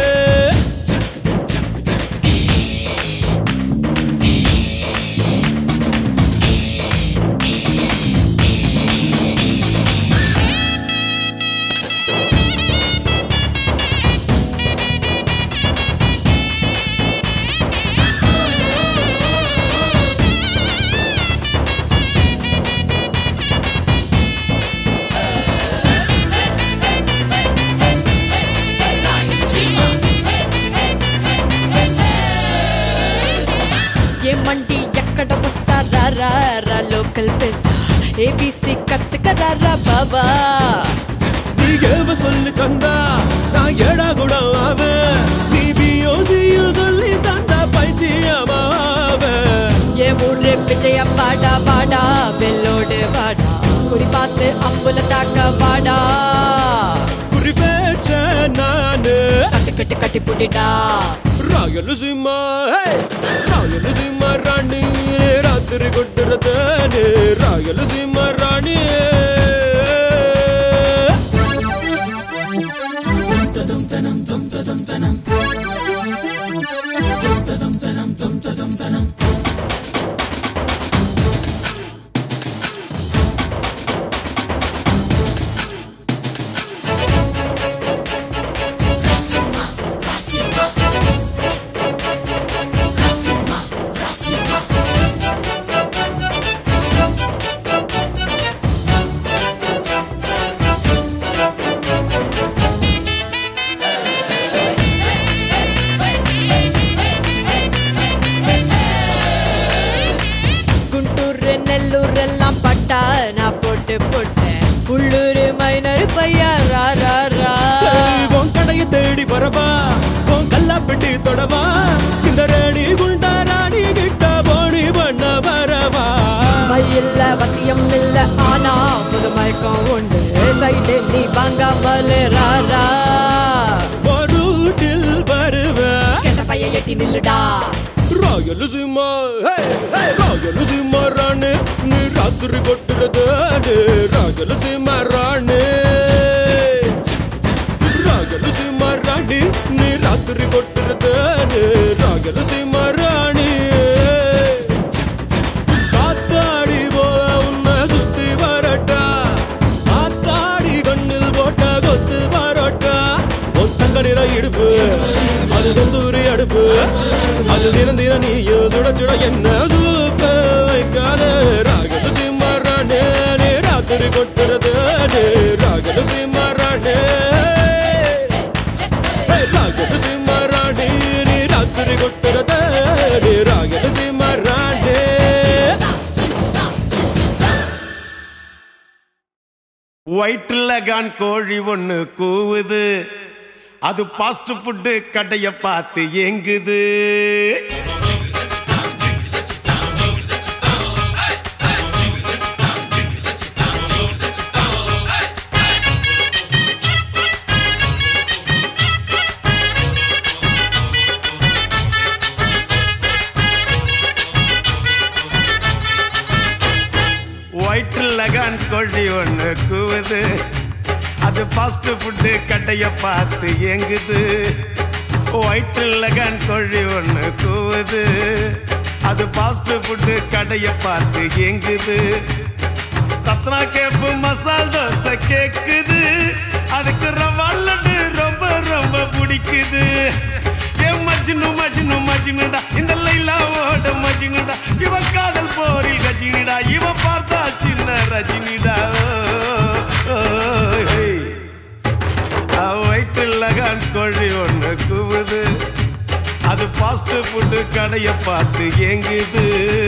ఏమండి ఎక్కడ వస్తారా రా రా లోకల్ బెస్ట్ ఏబీసీ కత్తుకరారా బాబా நீ ஏவ சொல்லி தந்தா நான் ஏடா கூட ஆவேன் நீ பியோசியோ சொல்லி தந்தா பைத்தியமாவேன் ఏ ఊరే విజయ వాడా వాడా వెల్లోడు వాడా కురి பார்த்து அம்புல தாக்க வாடா குறி பேச்ச நானு கட்டு கட்டு கட்டி புடிடா ராயலசீம ராயலசீம ராணி ராத்திரி கொட்டுறதே ராயலசீம ராணி வரவா உன் கல்லாப்பெட்டி தொடவா இந்த ரேணி குண்டா ராணி கிட்ட போனி பண்ண வரவா மையில்ல வசியம் இல்ல ஆனா ஒரு மயக்கம் உண்டு சைடு நீ வாங்காமல் ராரா ரூட்டில் வருவேன் கெட்ட பையன் எட்டி நில்லுடா ராயலசீமா ராயலசீமா ராணி நீ ராத்திரி கொட்டுறது ராயலசீமா ராணி ராயலசீமா ராணி நீ ராத்திரி கொட்டுறது ராயலசீமா ராணி காத்தாடி போல உன்னை சுத்தி வரட்டா காத்தாடி கண்ணில் போட்ட கொத்து பரோட்டா உன் தங்க நிற இடுப்பு அது தந்தூரி அடுப்பு அது தினம் தினம் நீயோ சுட சுட என்ன சூப்ப வைக்காத ராகல சிம்மரானே நீ ராத்திரி கொட்டுறது ராகல சிம்மரானே ராகல சிம்மராணி நீ ராத்திரி கொட்டுறது ராகல சிம்மராணே ஒயிட்ல கான் கோழி ஒண்ணு கூவுது அது பாஸ்ட் ஃபுட்டு கடைய பார்த்து ஏங்குது ஒயிட்ல கான் கோழி ஒண்ணு கூவுது அது ஃபாஸ்ட் ஃபுட்டு கடைய பார்த்து ஏங்குது ஒயிட் லகன் கோழி ஒன்று கூவுது அது ஃபாஸ்ட் ஃபுட்டு கடைய பார்த்து ஏங்குது தத்னா கேப்பு மசால் தோசை கேக்குது அதுக்கு ரவா லட்டு ரொம்ப ரொம்ப பிடிக்குது ஏ மஜ்னு மஜ்னு மஜ்னுடா இந்த லைலாவோட மஜ்னுடா இவ காதல் போரில் கஜினிடா இவ பார்த்தா சின்ன ரஜினிடா ஓ, ஓ, ஹே. வயிற்றுலகான் கோழி ஒன்று கூவுது அது ஃபாஸ்ட் ஃபுட்டு கடையை பார்த்து ஏங்குது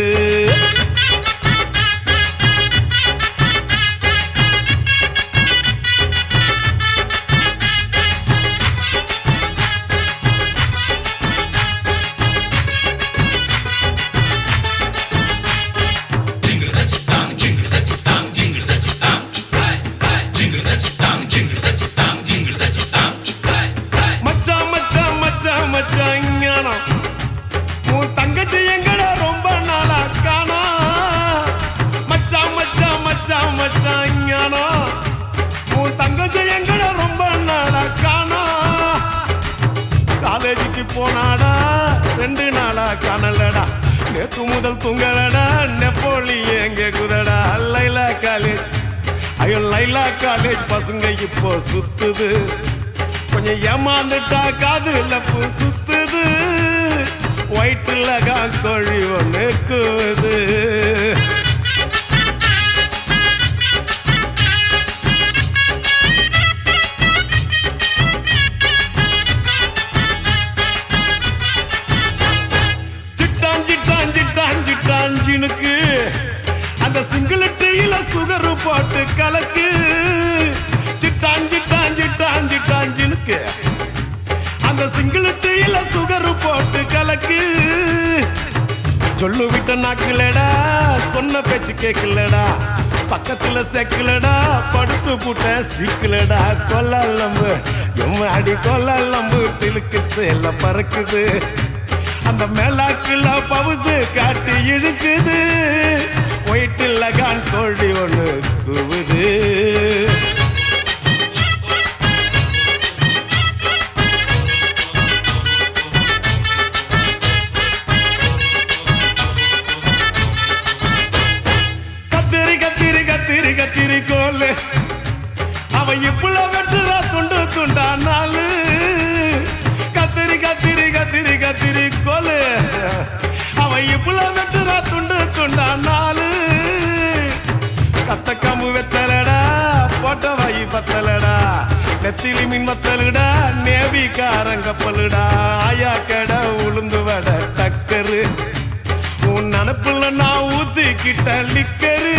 மச்சான் மச்சான் மச்சான் மச்சான் ஞானம் உன் தங்கச்சி எங்கடா ரொம்ப நாளா காணா மச்சான் மச்சான் மச்சான் மச்சான் ஞானம் உன் தங்கச்சி எங்கடா ரொம்ப நாளா காணா காலேஜுக்கு போனாடா ரெண்டு நாளா காணலடா நேத்து முதல் தூங்கலடா நெப்போலி எங்க குதடா லைலா காலேஜ் ஐயோ லைலா காலேஜ் பசங்க இப்போ சுத்துது கொஞ்சம் ஏமாந்துட்டா காது லப்பு சுத்துது ஒயிட்டுல கோழி ஒன்று கூவுது சிட்டான் சிட்டான் சிட்டான் சிட்டான் ஜினுக்கு அந்த சிங்கிள் டீல சுகர் போட்டு கலக்கு சிட்டான் சிட்டான் சிட்டான் சிட்டான் ஜினுக்கு அந்த சிங்கிள் டீல சுகர் போட்டு கலக்கு சொல்லு விட்ட நாக்குலடா சொன்ன பேச்சு கேட்கலடா பக்கத்துல செக்கலடா படுத்து புட்ட சிக்கலடா கொல்லம்பு எம்மாடி கொல்லம்பு சிலுக்கு சேல பறக்குது அந்த மேலாக்குல பவுசு காட்டி இழுக்குது ஒயிட்டில் லகான் கோழி ஒண்ணு கூவுது கத்திரி கத்திரி கத்திரி கத்திரி கோலு அவ இப்பள வெட்டுறா துண்டு துண்டா நாளு கத்திரி கத்திரி கத்திரி கத்திரி கோலு அவ இப்பள வெட்டுறா துண்டு துண்டா நாளு கத்த கம்பு வெத்தலடா போட்ட வாயி பத்தலடா நெத்திலி மீன் வத்தலுடா நேவி காரங்கப்பலுடா ஆயா கடை உளுந்து வட டக்கரு உன் நினப்புல நான் ஊத்திக்கிட்ட லிக்கரு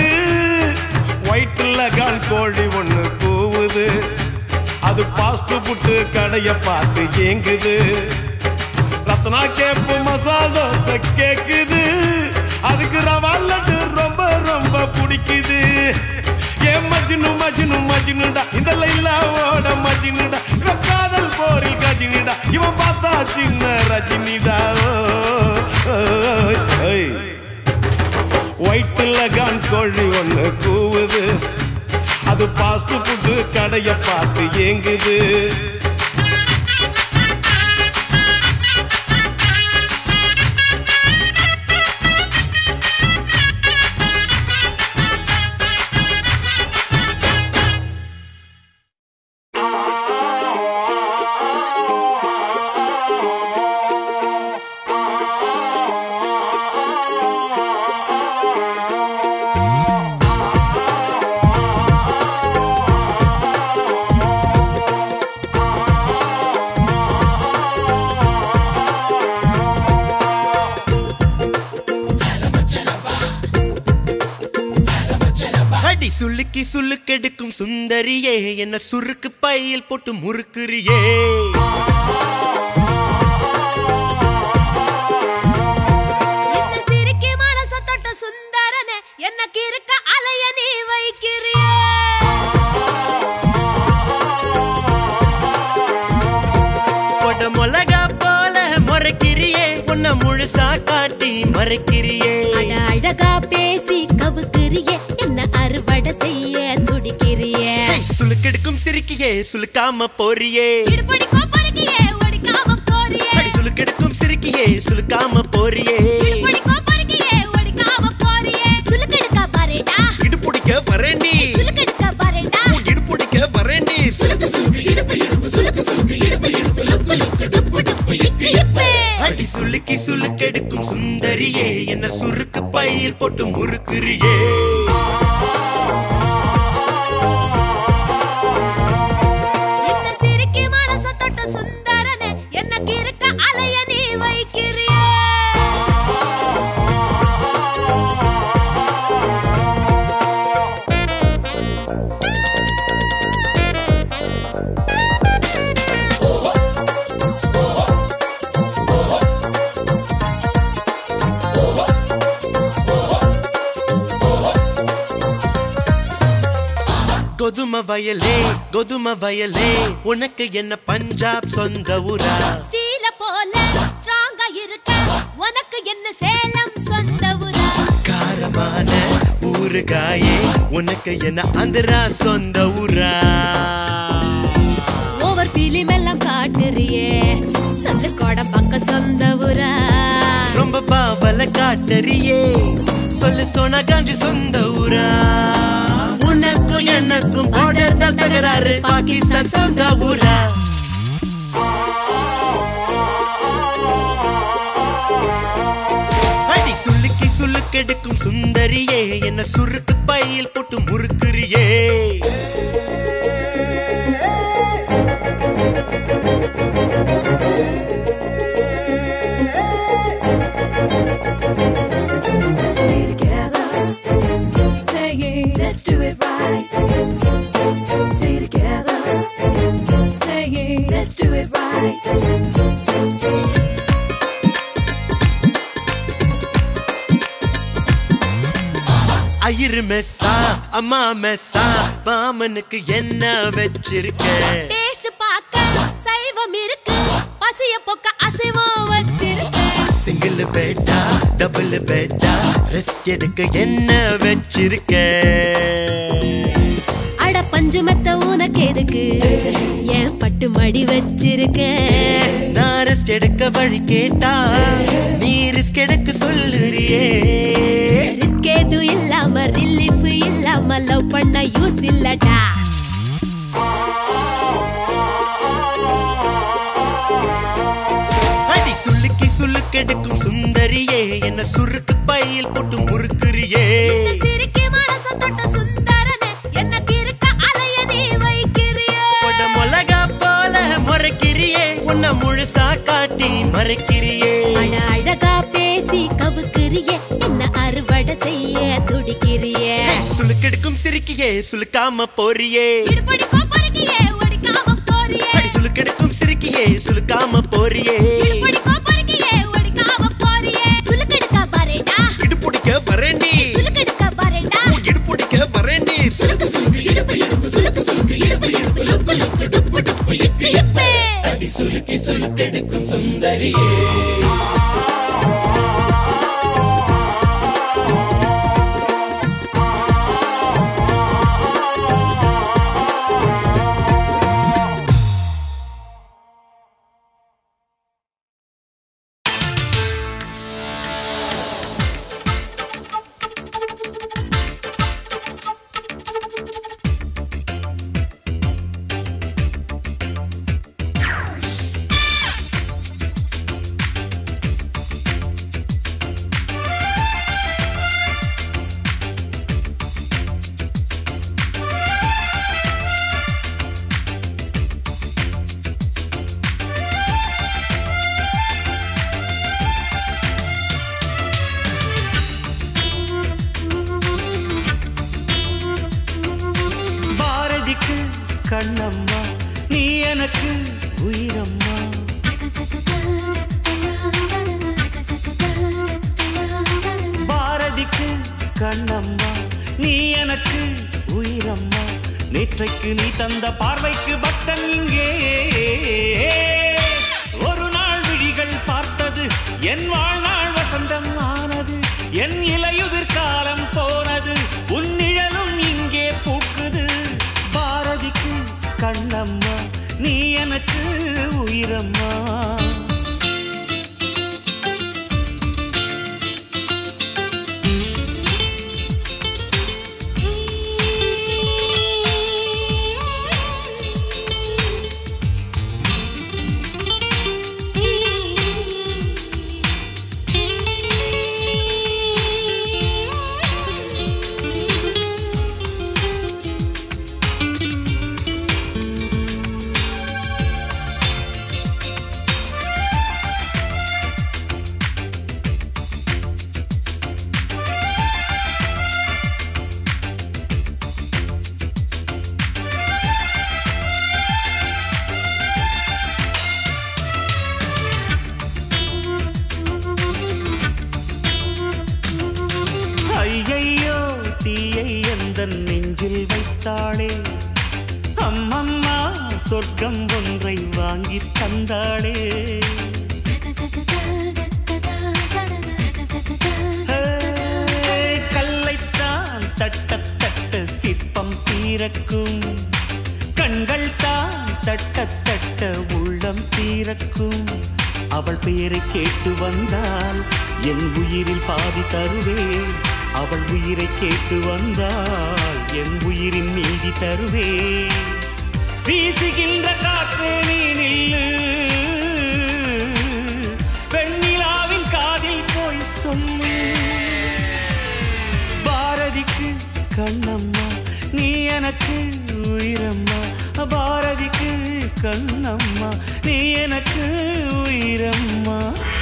ஒயிட்டுல கால் கோழி ஒண்ணு கூவுது அது பாஸ்ட் புட்டு கடை கடைய பார்த்து ஏங்குது ரத்னா கேப்பு மசால் தோசை கேக்குது அதுக்கு ரவா லட்டு ரொம்ப ரொம்ப பிடிக்குது ஏன் மஜ்னு மஜ்னு மஜ்னுடா இந்த லைலாவோட மஜ்னுடா இவன் காதல் போரில் கஜினிடா இவன் பார்த்தா சின்ன ரஜினிடா ஓ, ஓ, ஓய். ஒயிட்டுல கான் கோழி ஒண்ணு கூவுது அது பாஸ்ட் ஃபுட்டு கடைய பார்த்து ஏங்குது அடி சுளுக்கி சுளுக்கெடுக்கும் சுந்தரியே என்ன சுருக்கு பையில் போட்டு முறுக்குறியே இந்த சிரிக்கி மனச தொட்ட சுந்தரனே எனக்கு இருக்க அலைய நீ வைக்கிறியே கொட மிளகா போல முறைக்கிறியே உன்னை முழுசா காட்டி மறைக்கிறியே அட அழகா பேசி கவுக்கிறியே என்ன அறுவடை செய்ய துடிக்கிறியே ஏய், சுளுக்கெடுக்கும் சிரிக்கியே சுளுக்காம போறியே இடுப்படிக்கோ பறக்கியே ஒடிக்காம போறியே அடி சுளுக்கெடுக்கும் சிரிக்கியே சுளுக்காம போறியே இடுப்படிக்கோ பறக்கியே ஒடிக்காம போறியே சுலுக்கெடுக்க பாருடா இடுப்புடிக்க வரேண்டி சுலுக்கெடுக்க பாருடா உன் இடுப்புடிக்க வரேண்டி சுளுக்கு சுளுக்கு இடுப்பு இடுப்பு சுளுக்கு சுளுக்கு இடுப்பு இடுப்பு லுக்கு லுக்கு டுப்பு டுப்பு இக்கு இப்பு. அடி சுளுக்கி சுளுக்கெடுக்கும் சுந்தரியே என்ன சுருக்கு பையில் போட்டு முறுக்குறியே இந்த சிரிக்கி மனச தொட்ட சுந்தரனே எனக்கு இருக்க அலைய நீ வைக்கிறியே கொதும வயலே கொதும வயலே உனக்கு என்ன பஞ்சாப் சொந்த ஊரா ஸ்டீல போல ஸ்ட்ராங்கா இருக்க உனக்கு என்ன சேலம் சொந்த ஊரா காரமான ஊறுகாயே உனக்கு என்ன ஆந்திரா சொந்த ஊரா ஓவர் ஃபிலிம் எல்லாம் காட்டுறியே சொல்லு கோட பக்க சொந்த ஊரா ரொம்ப பாவல காட்டறியே சொல்லு சோனா காஞ்சி சொந்த ஊரா உனக்கும் எனக்கும் border தான் தகராறு பாகிஸ்தான் சொந்த ஊரா அடி சுளுக்கி சுளுக்கெடுக்கும் சுந்தரியே என்ன சுருக்கு பையில் போட்டு முறுக்குறியே Saying, let's do it right. Play together. Saying, let's do it right. ஐயரு மெஸ்ஸா அம்மா மெஸ்ஸா மாமனுக்கு என்ன வச்சிருக்க டேஸ்ட் பார்க்க சைவம் இருக்கு பசிய போக்க அசைவம் வச்சிருக்கு single batta double batta rest எடுக்க என்ன வச்சிருக்க அட பஞ்சு மெத்த உனக்கு எதுக்கு ஏன் பட்டு மடி வச்சிருக்க நான் ரெஸ்ட் எடுக்க வழி கேட்டா நீ ரிஸ்க் எடுக்க சொல்லுறியே ரிஸ்க் எதுவும் இல்லாம ரிலீஃப் இல்லாம லவ் பண்ண யூஸ் இல்லடா அடி சுளுக்கி சுளுக்கெடுக்கும் சுந்தரியே என்ன சுருக்கு பையில் போட்டு முறுக்குறியே இந்த சிரிக்கி மனச தொட்ட சுந்தரனே எனக்கு இருக்க அலைய நீ வைக்கிறியே கொட மிளகா போல முறைக்கிறியே உன்னை முழுசா காட்டி மறைக்கிறியே அட அழகா பேசி கவுக்கிறியே என்ன அறுவடை செய்ய துடிக்கிறியே சுளுக்கெடுக்கும் சிரிக்கியே சுளுக்காம போறியே இடுப்படிக்கோ பறக்கியே ஒடிக்காம போறியே அடி சுளுக்கெடுக்கும் சிரி பொறுக்கியே சுலுக்காம போறியே இடுப்புடிக்கோ பொறுக்கியே, ஒடுக்காம போறியே. சுளுக்கெடுக்க வரேன்டா, இடுப்புடிக்க வரேண்டி சுளுக்கெடுக்க வரேன்டா. இடுப்புடிக்க வரேண்டி சுலுக்கு சுலுக்கு இடுப்பு இடுப்பு சுலுக்கு சுலுக்கு இடுப்பு இடுப்பு லுக்கு லுக்கு டுப்பு டுப்பு இக்கு இப்பு அடி சுலுக்கி சுலுக்கெடுக்கும் சுந்தரியே பாரதிக்கு கண்ணம்மா நீ எனக்கு உயிரம்மா பாரதிக்கு கண்ணம்மா நீ எனக்கு உயிரம்மா நேற்றைக்கு நீ தந்த பார்வைக்கு பக்தன் இங்கே ஒரு நாள் விழிகள் பார்த்தது என் வாழ்நாள் வசந்தம் ஆனது என் இலையுதிர் காலம் போனது உன் நிழலும் இங்கே பூக்குது பாரதிக்கு கண்ணம்மா நீ எனக்கு உயிரம்மா ஐயையோ தீயை எந்த நெஞ்சில் வைத்தாளே அம்மம்மா சொர்க்கம் ஒன்றை வாங்கி தந்தாளே ஹே, கல்லைத்தான் தட்ட தட்ட சிற்பம் தீரக்கும் கண்கள் தான் தட்ட தட்ட உள்ளம் தீரக்கும் அவள் பெயரை கேட்டு வந்தால் என் உயிரில் பாதி தருவேன் அவள் உயிரை கேட்டு வந்தால் என் உயிரின் மீதி தருவேன் வீசுகின்ற காற்றே நீ நில்லு பெண்ணிலாவின் காதில் போய் சொல்லு பாரதிக்கு கண்ணம்மா நீ எனக்கு உயிரம்மா பாரதிக்கு கண்ணம்மா நீ எனக்கு உயிரம்மா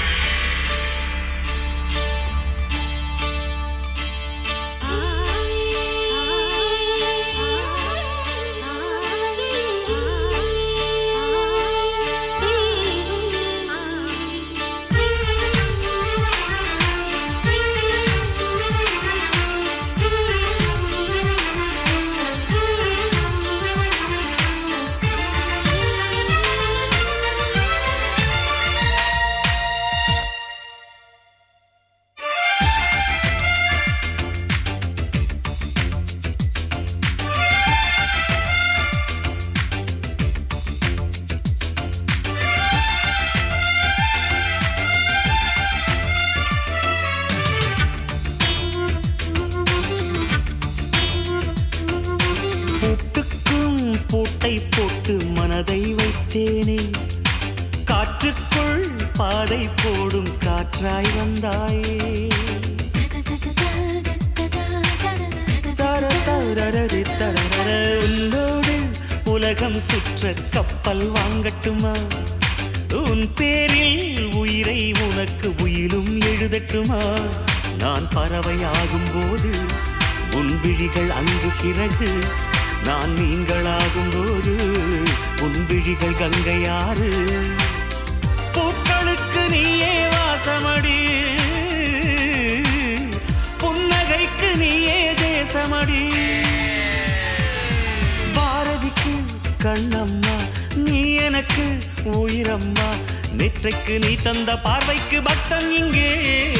பூட்டுக்கும் பூட்டை போட்டு மனதை வைத்தேனே காற்றுக்குள் பாதை போடும் காற்றாய் வந்தாயே தர தரரரி தரரர. உன்னோடு உலகம் சுற்ற கப்பல் வாங்கட்டுமா உன் பேரில் உயிரை உனக்கு உயிலும் எழுதட்டுமா நான் பறவையாகும் போது உன் விழிகள் அங்கு சிறகு நான் நீங்களாகும் போது உன் விழிகள் கங்கையாறு பூக்களுக்கு நீயே வாசமடி புன்னகைக்கு நீயே தேசமடி பாரதிக்கு கண்ணம்மா நீ எனக்கு உயிரம்மா நெற்றைக்கு நீ தந்த பார்வைக்கு பக்தன் இங்கே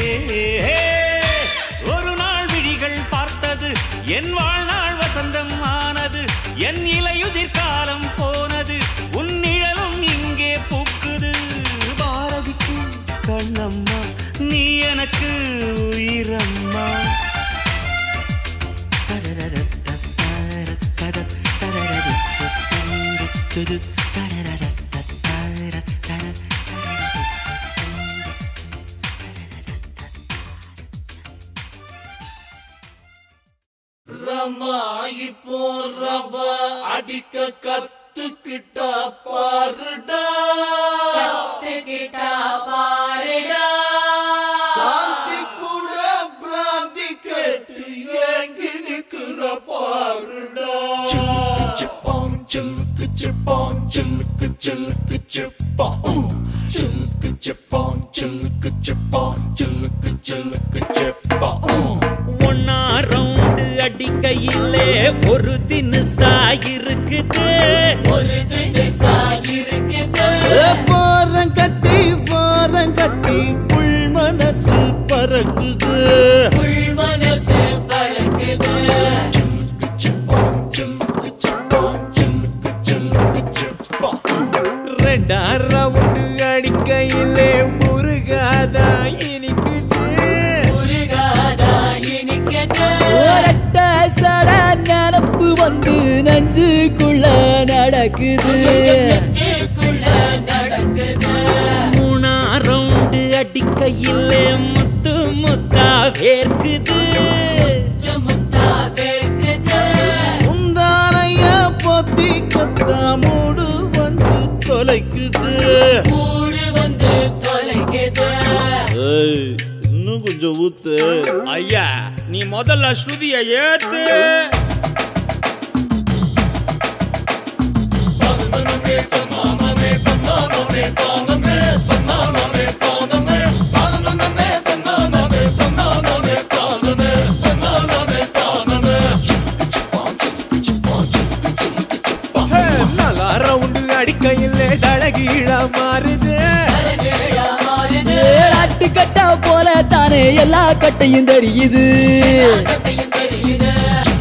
ஒரு நாள் விழிகள் பார்த்தது என் வாழ்நாள் வசந்தம் ஆனது என் இலையுதிர் காலம் போனது உன் நிழலும் இங்கே பூக்குது பாரதிக்கு கண்ணம்மா நீ எனக்கு உயிரம்மா ரமா இப்போ ரவ அடிக்க கத்துக்கிட்ட பாருடா கத்துக்கிட்டா பாருடா சாந்தி கூட பிராந்தி கேட்டு ஏங்கி நிக்கிற பாருடா சிப்பாம் சில்லுக்கு சிப்பாம் சில்லுக்கு சில்லுக்கு சிப்பா சில்லுக்கு சிப்பாம் சில்லுக்கு சிப்பாம் சில்லுக்கு சில்லுக்கு சிப்பா ஒன்னா ரவுண்டு அடிக்கையிலே ஒரு தினுசா இருக்குது ஒரு தினசா இருக்குது போரம் கட்டி போரம் கட்டி புல் மனசு பறக்குது உள் மனசு பறக்குது ரெண்டா ரவுண்டு அடிக்கையிலே முருகாதா இனிக்குது முருகாதா இனிக்குது ஒரட்ட சட நினப்பு வந்து நஞ்சுக்குள்ள நடக்குது நெஞ்சுக்குள்ள நடக்குது மூணா ரவுண்டு அடிக்கையிலே முத்து முத்தா வேர்க்குது முத்தா வேர்க்குது முந்தானைய பொத்தி கத்தா மூடு வந்து தொலைக்குது கூடு வந்து தொலைக்குது இன்னும் கொஞ்சம் ஊத்து ஐயா நீ முதல்ல ஸ்ருதிய ஏத்து நல்லா ரவுண்டு அடிக்கையில் தழகீழ மாறுது தலைகீழா மாறுது ஆட்டு கட்டா போல தானே எல்லா கட்டையும் தெரியுது கட்டையும் தெரியுது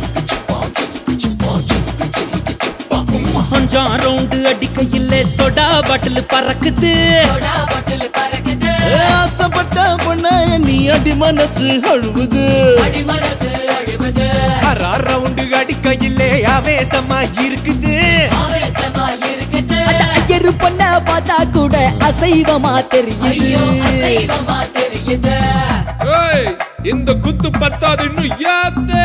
அஞ்சாம் ரவுண்டு அடிக்கையில் சொடா பாட்டில் பறக்குது சோடா பாட்டில் பறக்குது ஆசைப்பட்ட பொண்ண நீ அடி மனசு அழுவுது அடி மனசு அழுவுது அரை ரவுண்டு அடிக்கையிலே ஆவேசமா இருக்குது ஆவேசமா இருக்குது ஐயரு பொண்ண பார்த்தா கூட அசைவமா ஐயோ தெரியுது அசைவமா தெரியுது ஏய் இந்த குத்து பத்தாது இன்னும் ஏத்து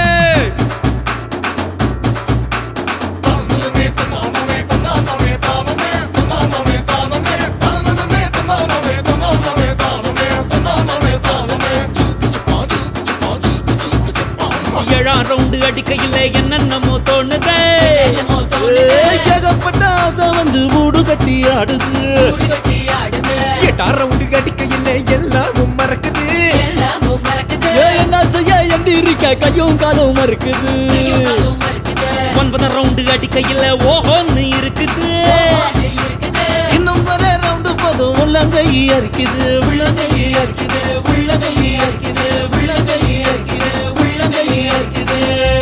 ஏழாம் ரவுண்டு அடிக்கையில என்னென்னமோ தோணுதே என்னமோ தோணுது. ஏகப்பட்ட ஆசை வந்து மூடு கட்டி ஆடுது கூடு கட்டி ஆடுது எட்டாம் ரவுண்டு அடிக்கையில எல்லாமும் மறக்குது எல்லாமும் மறக்குது ஏ, என்ன செய்ய எந்திரிக்க கையும் காலும் மறுக்குது காலும் மறுக்குது ஒன்பதாம் ரவுண்டு அடிக்கையில ஓஹோன்னு இருக்குது அது இருக்குது இன்னும் வர ரவுண்டு போதும் உள்ளங்கை அரிக்குது உள்ளங்கை அரிக்குது உள்ளங்கை அரிக்குது உள்ளங்கை அரிக்குது உள்ளங்கை அரிக்குது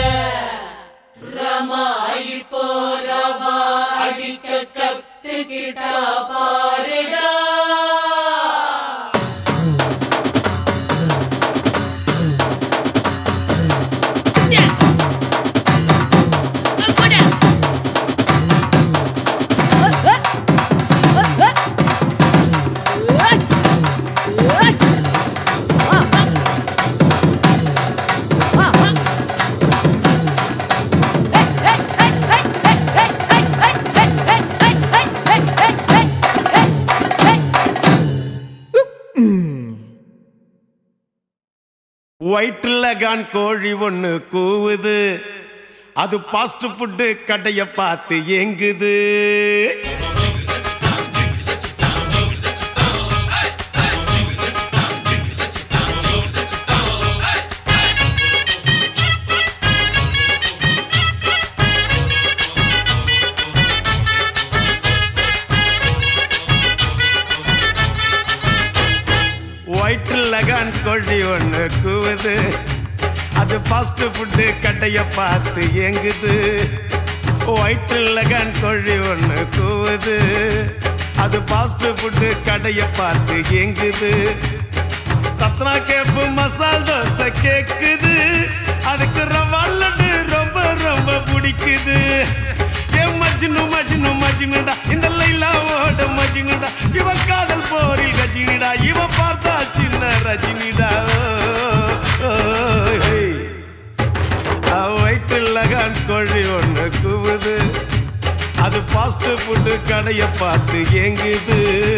ரமா இப்போ ரவா அடிக்க கத்துக்கிட்டா பாருடா வயிற்றுல கான் கோழி ஒண்ணு கூவுது அது பாஸ்ட் ஃபுட்டு கடைய பார்த்து ஏங்குது ஒயிட் லகான் கோழி ஒன்று கூவுது அது ஃபாஸ்ட் ஃபுட்டு கடைய பார்த்து ஏங்குது ஒயிட் லகான் கோழி ஒன்று கூவுது அது ஃபாஸ்ட் ஃபுட்டு கடைய பார்த்து ஏங்குது ரத்னா கேப்பு மசால் தோசை கேக்குது அதுக்கு ரவா லட்டு ரொம்ப ரொம்ப பிடிக்குது ஏ மஜ்னு மஜ்னு மஜ்னுடா இந்த லைலாவோட மஜ்னுடா இவ காதல் போரில் கஜினிடா இவ பார்த்தா சின்ன ரஜினிடா வயிற்று லகான் கோழி ஒன்று கூவுது அது ஃபாஸ்ட் ஃபுட்டு கடையை பார்த்து ஏங்குது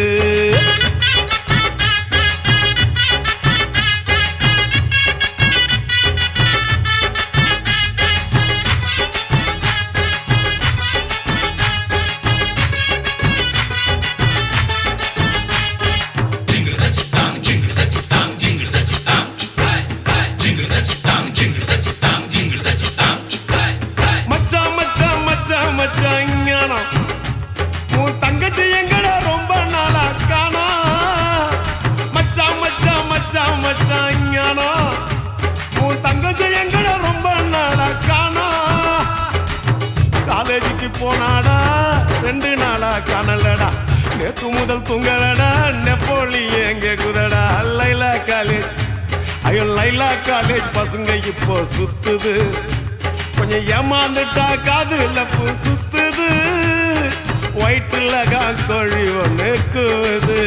மச்சான் மச்சான் மச்சான் மச்சான் ஞானம் உன் தங்கச்சி எங்கடா ரொம்ப நாளா காணா மச்சான் மச்சான் மச்சான் மச்சான் ஞானம் உன் தங்கச்சி எங்கடா ரொம்ப நாளா காணா காலேஜுக்கு போனாடா ரெண்டு நாளா காணலடா நேத்து முதல் தூங்கலடா நெப்போலி எங்க குதடா லைலா காலேஜ் ஐயோ லைலா காலேஜ் பசங்க இப்போ சுத்துது கொஞ்சம் ஏமாந்துட்டா காதுல பூ சுத்துது ஒயிட்டுல கோழி ஒன்று கூவுது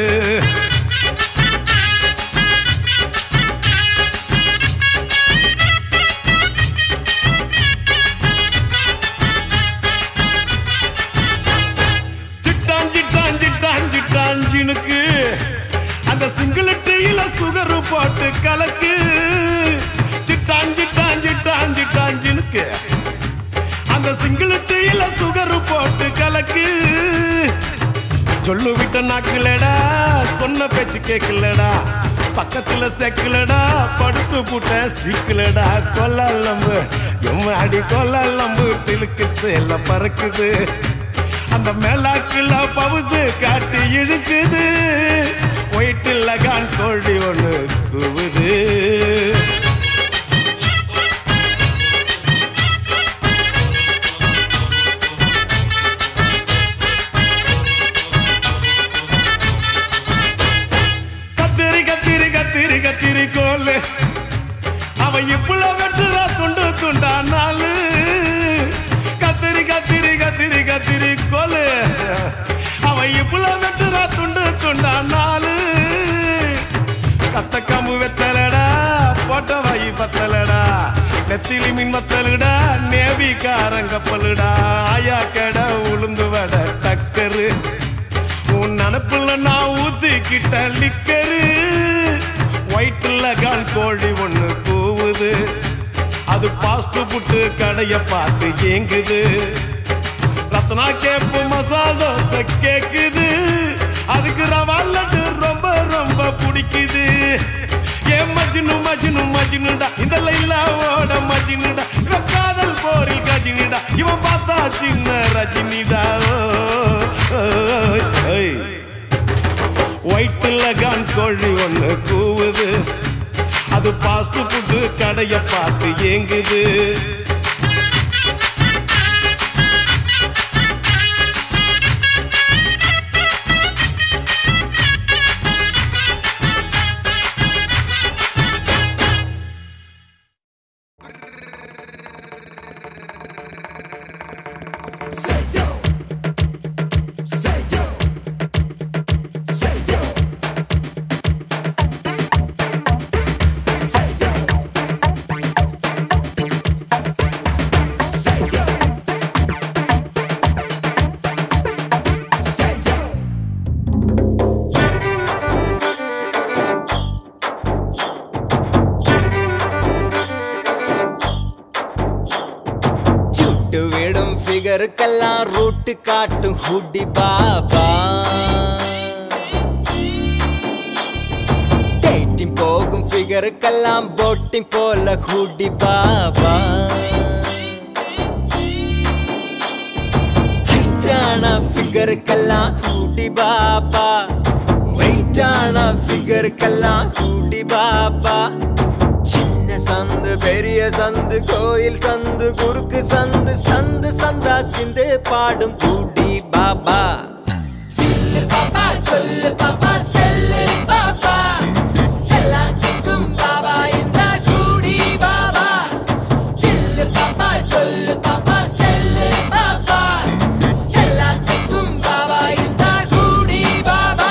சிட்டான் சிட்டான் சிட்டான் சிட்டான் ஜினுக்கு அந்த சிங்கிள் டீல சுகர் போட்டு கலக்கு சிட்டான் சிட்டான் சிட்டான் சிட்டான் ஜினுக்கு அந்த சிங்கிள் டீல சுகர் போட்டு கலக்கு சொல்லு விட்ட நாக்குலடா சொன்ன பேச்சு கேட்கலடா பக்கத்துல செக்கலடா படுத்து புட்ட சிக்கலடா கொல்லம்பு எம்மாடி கொல்லம்பு சிலுக்கு சேல பறக்குது அந்த மேலாக்குல பவுசு காட்டி இழுக்குது ஒயிட்டு லகான் கோழி ஒண்ணு கூவுது கத்திரி கத்திரி கத்திரி கத்திரி கோலு அவ இப்பள வெட்டுறா துண்டு துண்டா நாளு கத்திரி கத்திரி கத்திரி கத்திரி கோலு அவ இப்பள வெட்டுறா துண்டு துண்டா நாளு கத்த கம்பு வெத்தலடா போட்ட வாயி பத்தலடா நெத்திலி மீன் வத்தலுடா நேவி காரங்கப்பலுடா ஆயா கடை உளுந்து வடை டக்கரு உன் நினப்புல நான் ஊத்திக்கிட்ட லிக்கரு ஒயிட்டுல கால் கோழி ஒண்ணு கூவுது அது பாஸ்ட் புட்டு கடைய பார்த்து ஏங்குது ரத்னா கேப்பு மசால் தோசை கேக்குது அதுக்கு ரவா லட்டு ரொம்ப ரொம்ப பிடிக்குது ஏ மஜ்னு மஜ்னு மஜ்னுடா இந்த லைலாவோட மஜ்னுடா இவன் காதல் போரில் கஜினிடா இவன் பார்த்தா சின்ன ரஜினிடா ஒயிட்டுல கான் கோழி ஒண்ணு கூவுது அது பாஸ்ட் ஃபுட்டு கடைய பார்த்து ஏங்குது Say yo. போகும் ஃபிகருக்கெல்லாம் ரூட்டு காட்டும் ஹுடி பாபா டேட்டிங் போகும் ஃபிகருக்கெல்லாம் போட்டிங் போல ஹுடி பாபா ஹைட்டான ஃபிகருக்கெல்லாம் ஹுடி பாபா வெயிட்டான ஃபிகருக்கெல்லாம் ஹுடி பாபா சின்ன சந்து பெரிய சந்து கோயில் சந்து குறுக்கு சந்து சந்து சந்தா சிந்து பாடும் ஹுடி பாபா சொல்லு பாப்பா சொல்லு பாப்பா சொல்லு பாப்பா எல்லாத்துக்கும் பாபா இந்த ஹுடி பாபா சொல்லு பாப்பா சொல்லு பாப்பா சொல்லு பாப்பா எல்லாத்துக்கும் பாபா இந்த ஹுடி பாபா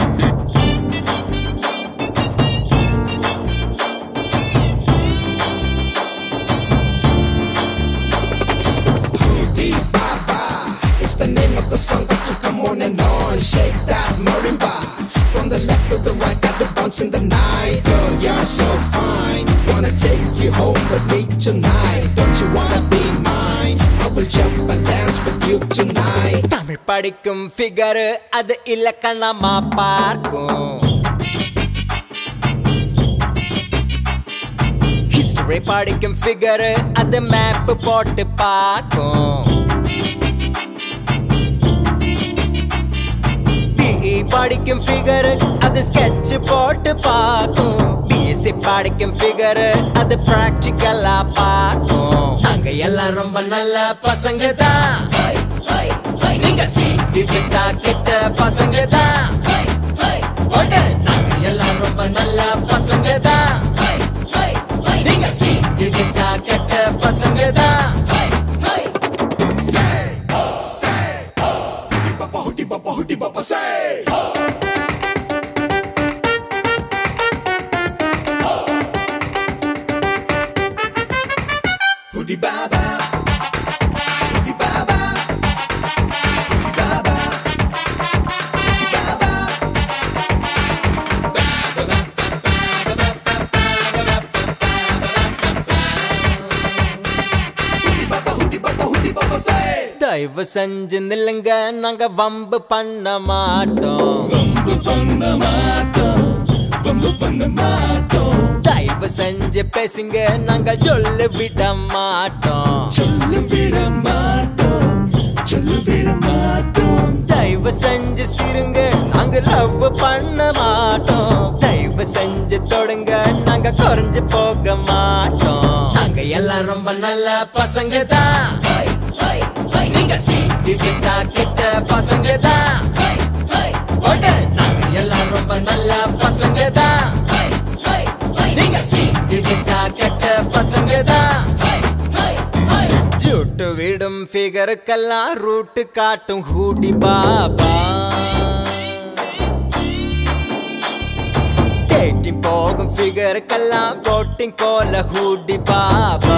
It's the name of the song that you come on and on. Shake that marimba. From the left to the right, got the bounce in the night. Girl, you're so fine. Wanna take you home with me tonight. Don't you wanna be mine? I will jump and dance with you tonight. தமிழ் படிக்கும் figure அது இலக்கணமா பார்க்கும் history படிக்கும் figure அது map போட்டு பார்க்கும் BE படிக்கும் figure அது ஸ்கெட்ச் போட்டு பார்க்கும் பிஎஸ்சி படிக்கும் ஃபிகர் அது பிராக்டிக்கலா பார்க்கும் அங்க எல்லாம் ரொம்ப நல்ல பசங்க தான் நீங்க சீட்டி விட்டா கெட்ட பசங்க தான் நாங்க எல்லாம் ரொம்ப நல்ல பசங்க தான் நீங்க சீட்டி விட்டா கெட்ட பசங்க தான் Hoodie Baba. Hoodie Baba. Hoodie Baba. Hoodie Baba. Hoodie Baba, Hoodie Baba, Hoodie Baba, say. தயவு செஞ்சு நில்லுங்க நாங்க வம்பு பண்ண மாட்டோம் வம்பு பண்ண மாட்டோம் வம்பு பண்ண மாட்டோம் தயவு செஞ்சு பேசுங்க நாங்க சொல்ல விட மாட்டோம் சொல்ல விட மாட்டோம் சொல்ல விட மாட்டோம் தயவு செஞ்சு சிருங்க நாங்க லவ் பண்ண மாட்டோம் தயவு செஞ்சு தொடுங்க நாங்க குறைஞ்சு போக மாட்டோம் நாங்க எல்லாம் ரொம்ப நல்ல பசங்க தான் நீங்க சீட்டி விட்டா கெட்ட பசங்க தான் நாங்க எல்லாம் ரொம்ப நல்ல பசங்க தான் நீங்க சீட்டி விட்டா கெட்ட பசங்க தான் ஜுட்டு விடும் ஃபிகருக்கெல்லாம் ரூட்டு காட்டும் ஹூடி பாபா டேட்டிங் போகும் ஃபிகருக்கெல்லாம் போட்டிங் போல ஹூடி பாபா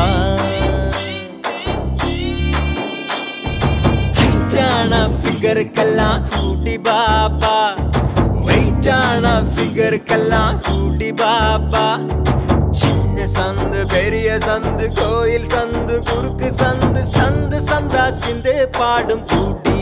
ஹைட்டான ஃபிகருக்கெல்லாம் ஹூடி பாபா வெயிட்டான ஃபிகருக்கெல்லாம் ஹூடி பாபா சின்ன சந்து பெரிய சந்து கோயில் சந்து குறுக்கு சந்து சந்து சந்தா சிந்து பாடும் கூட்டி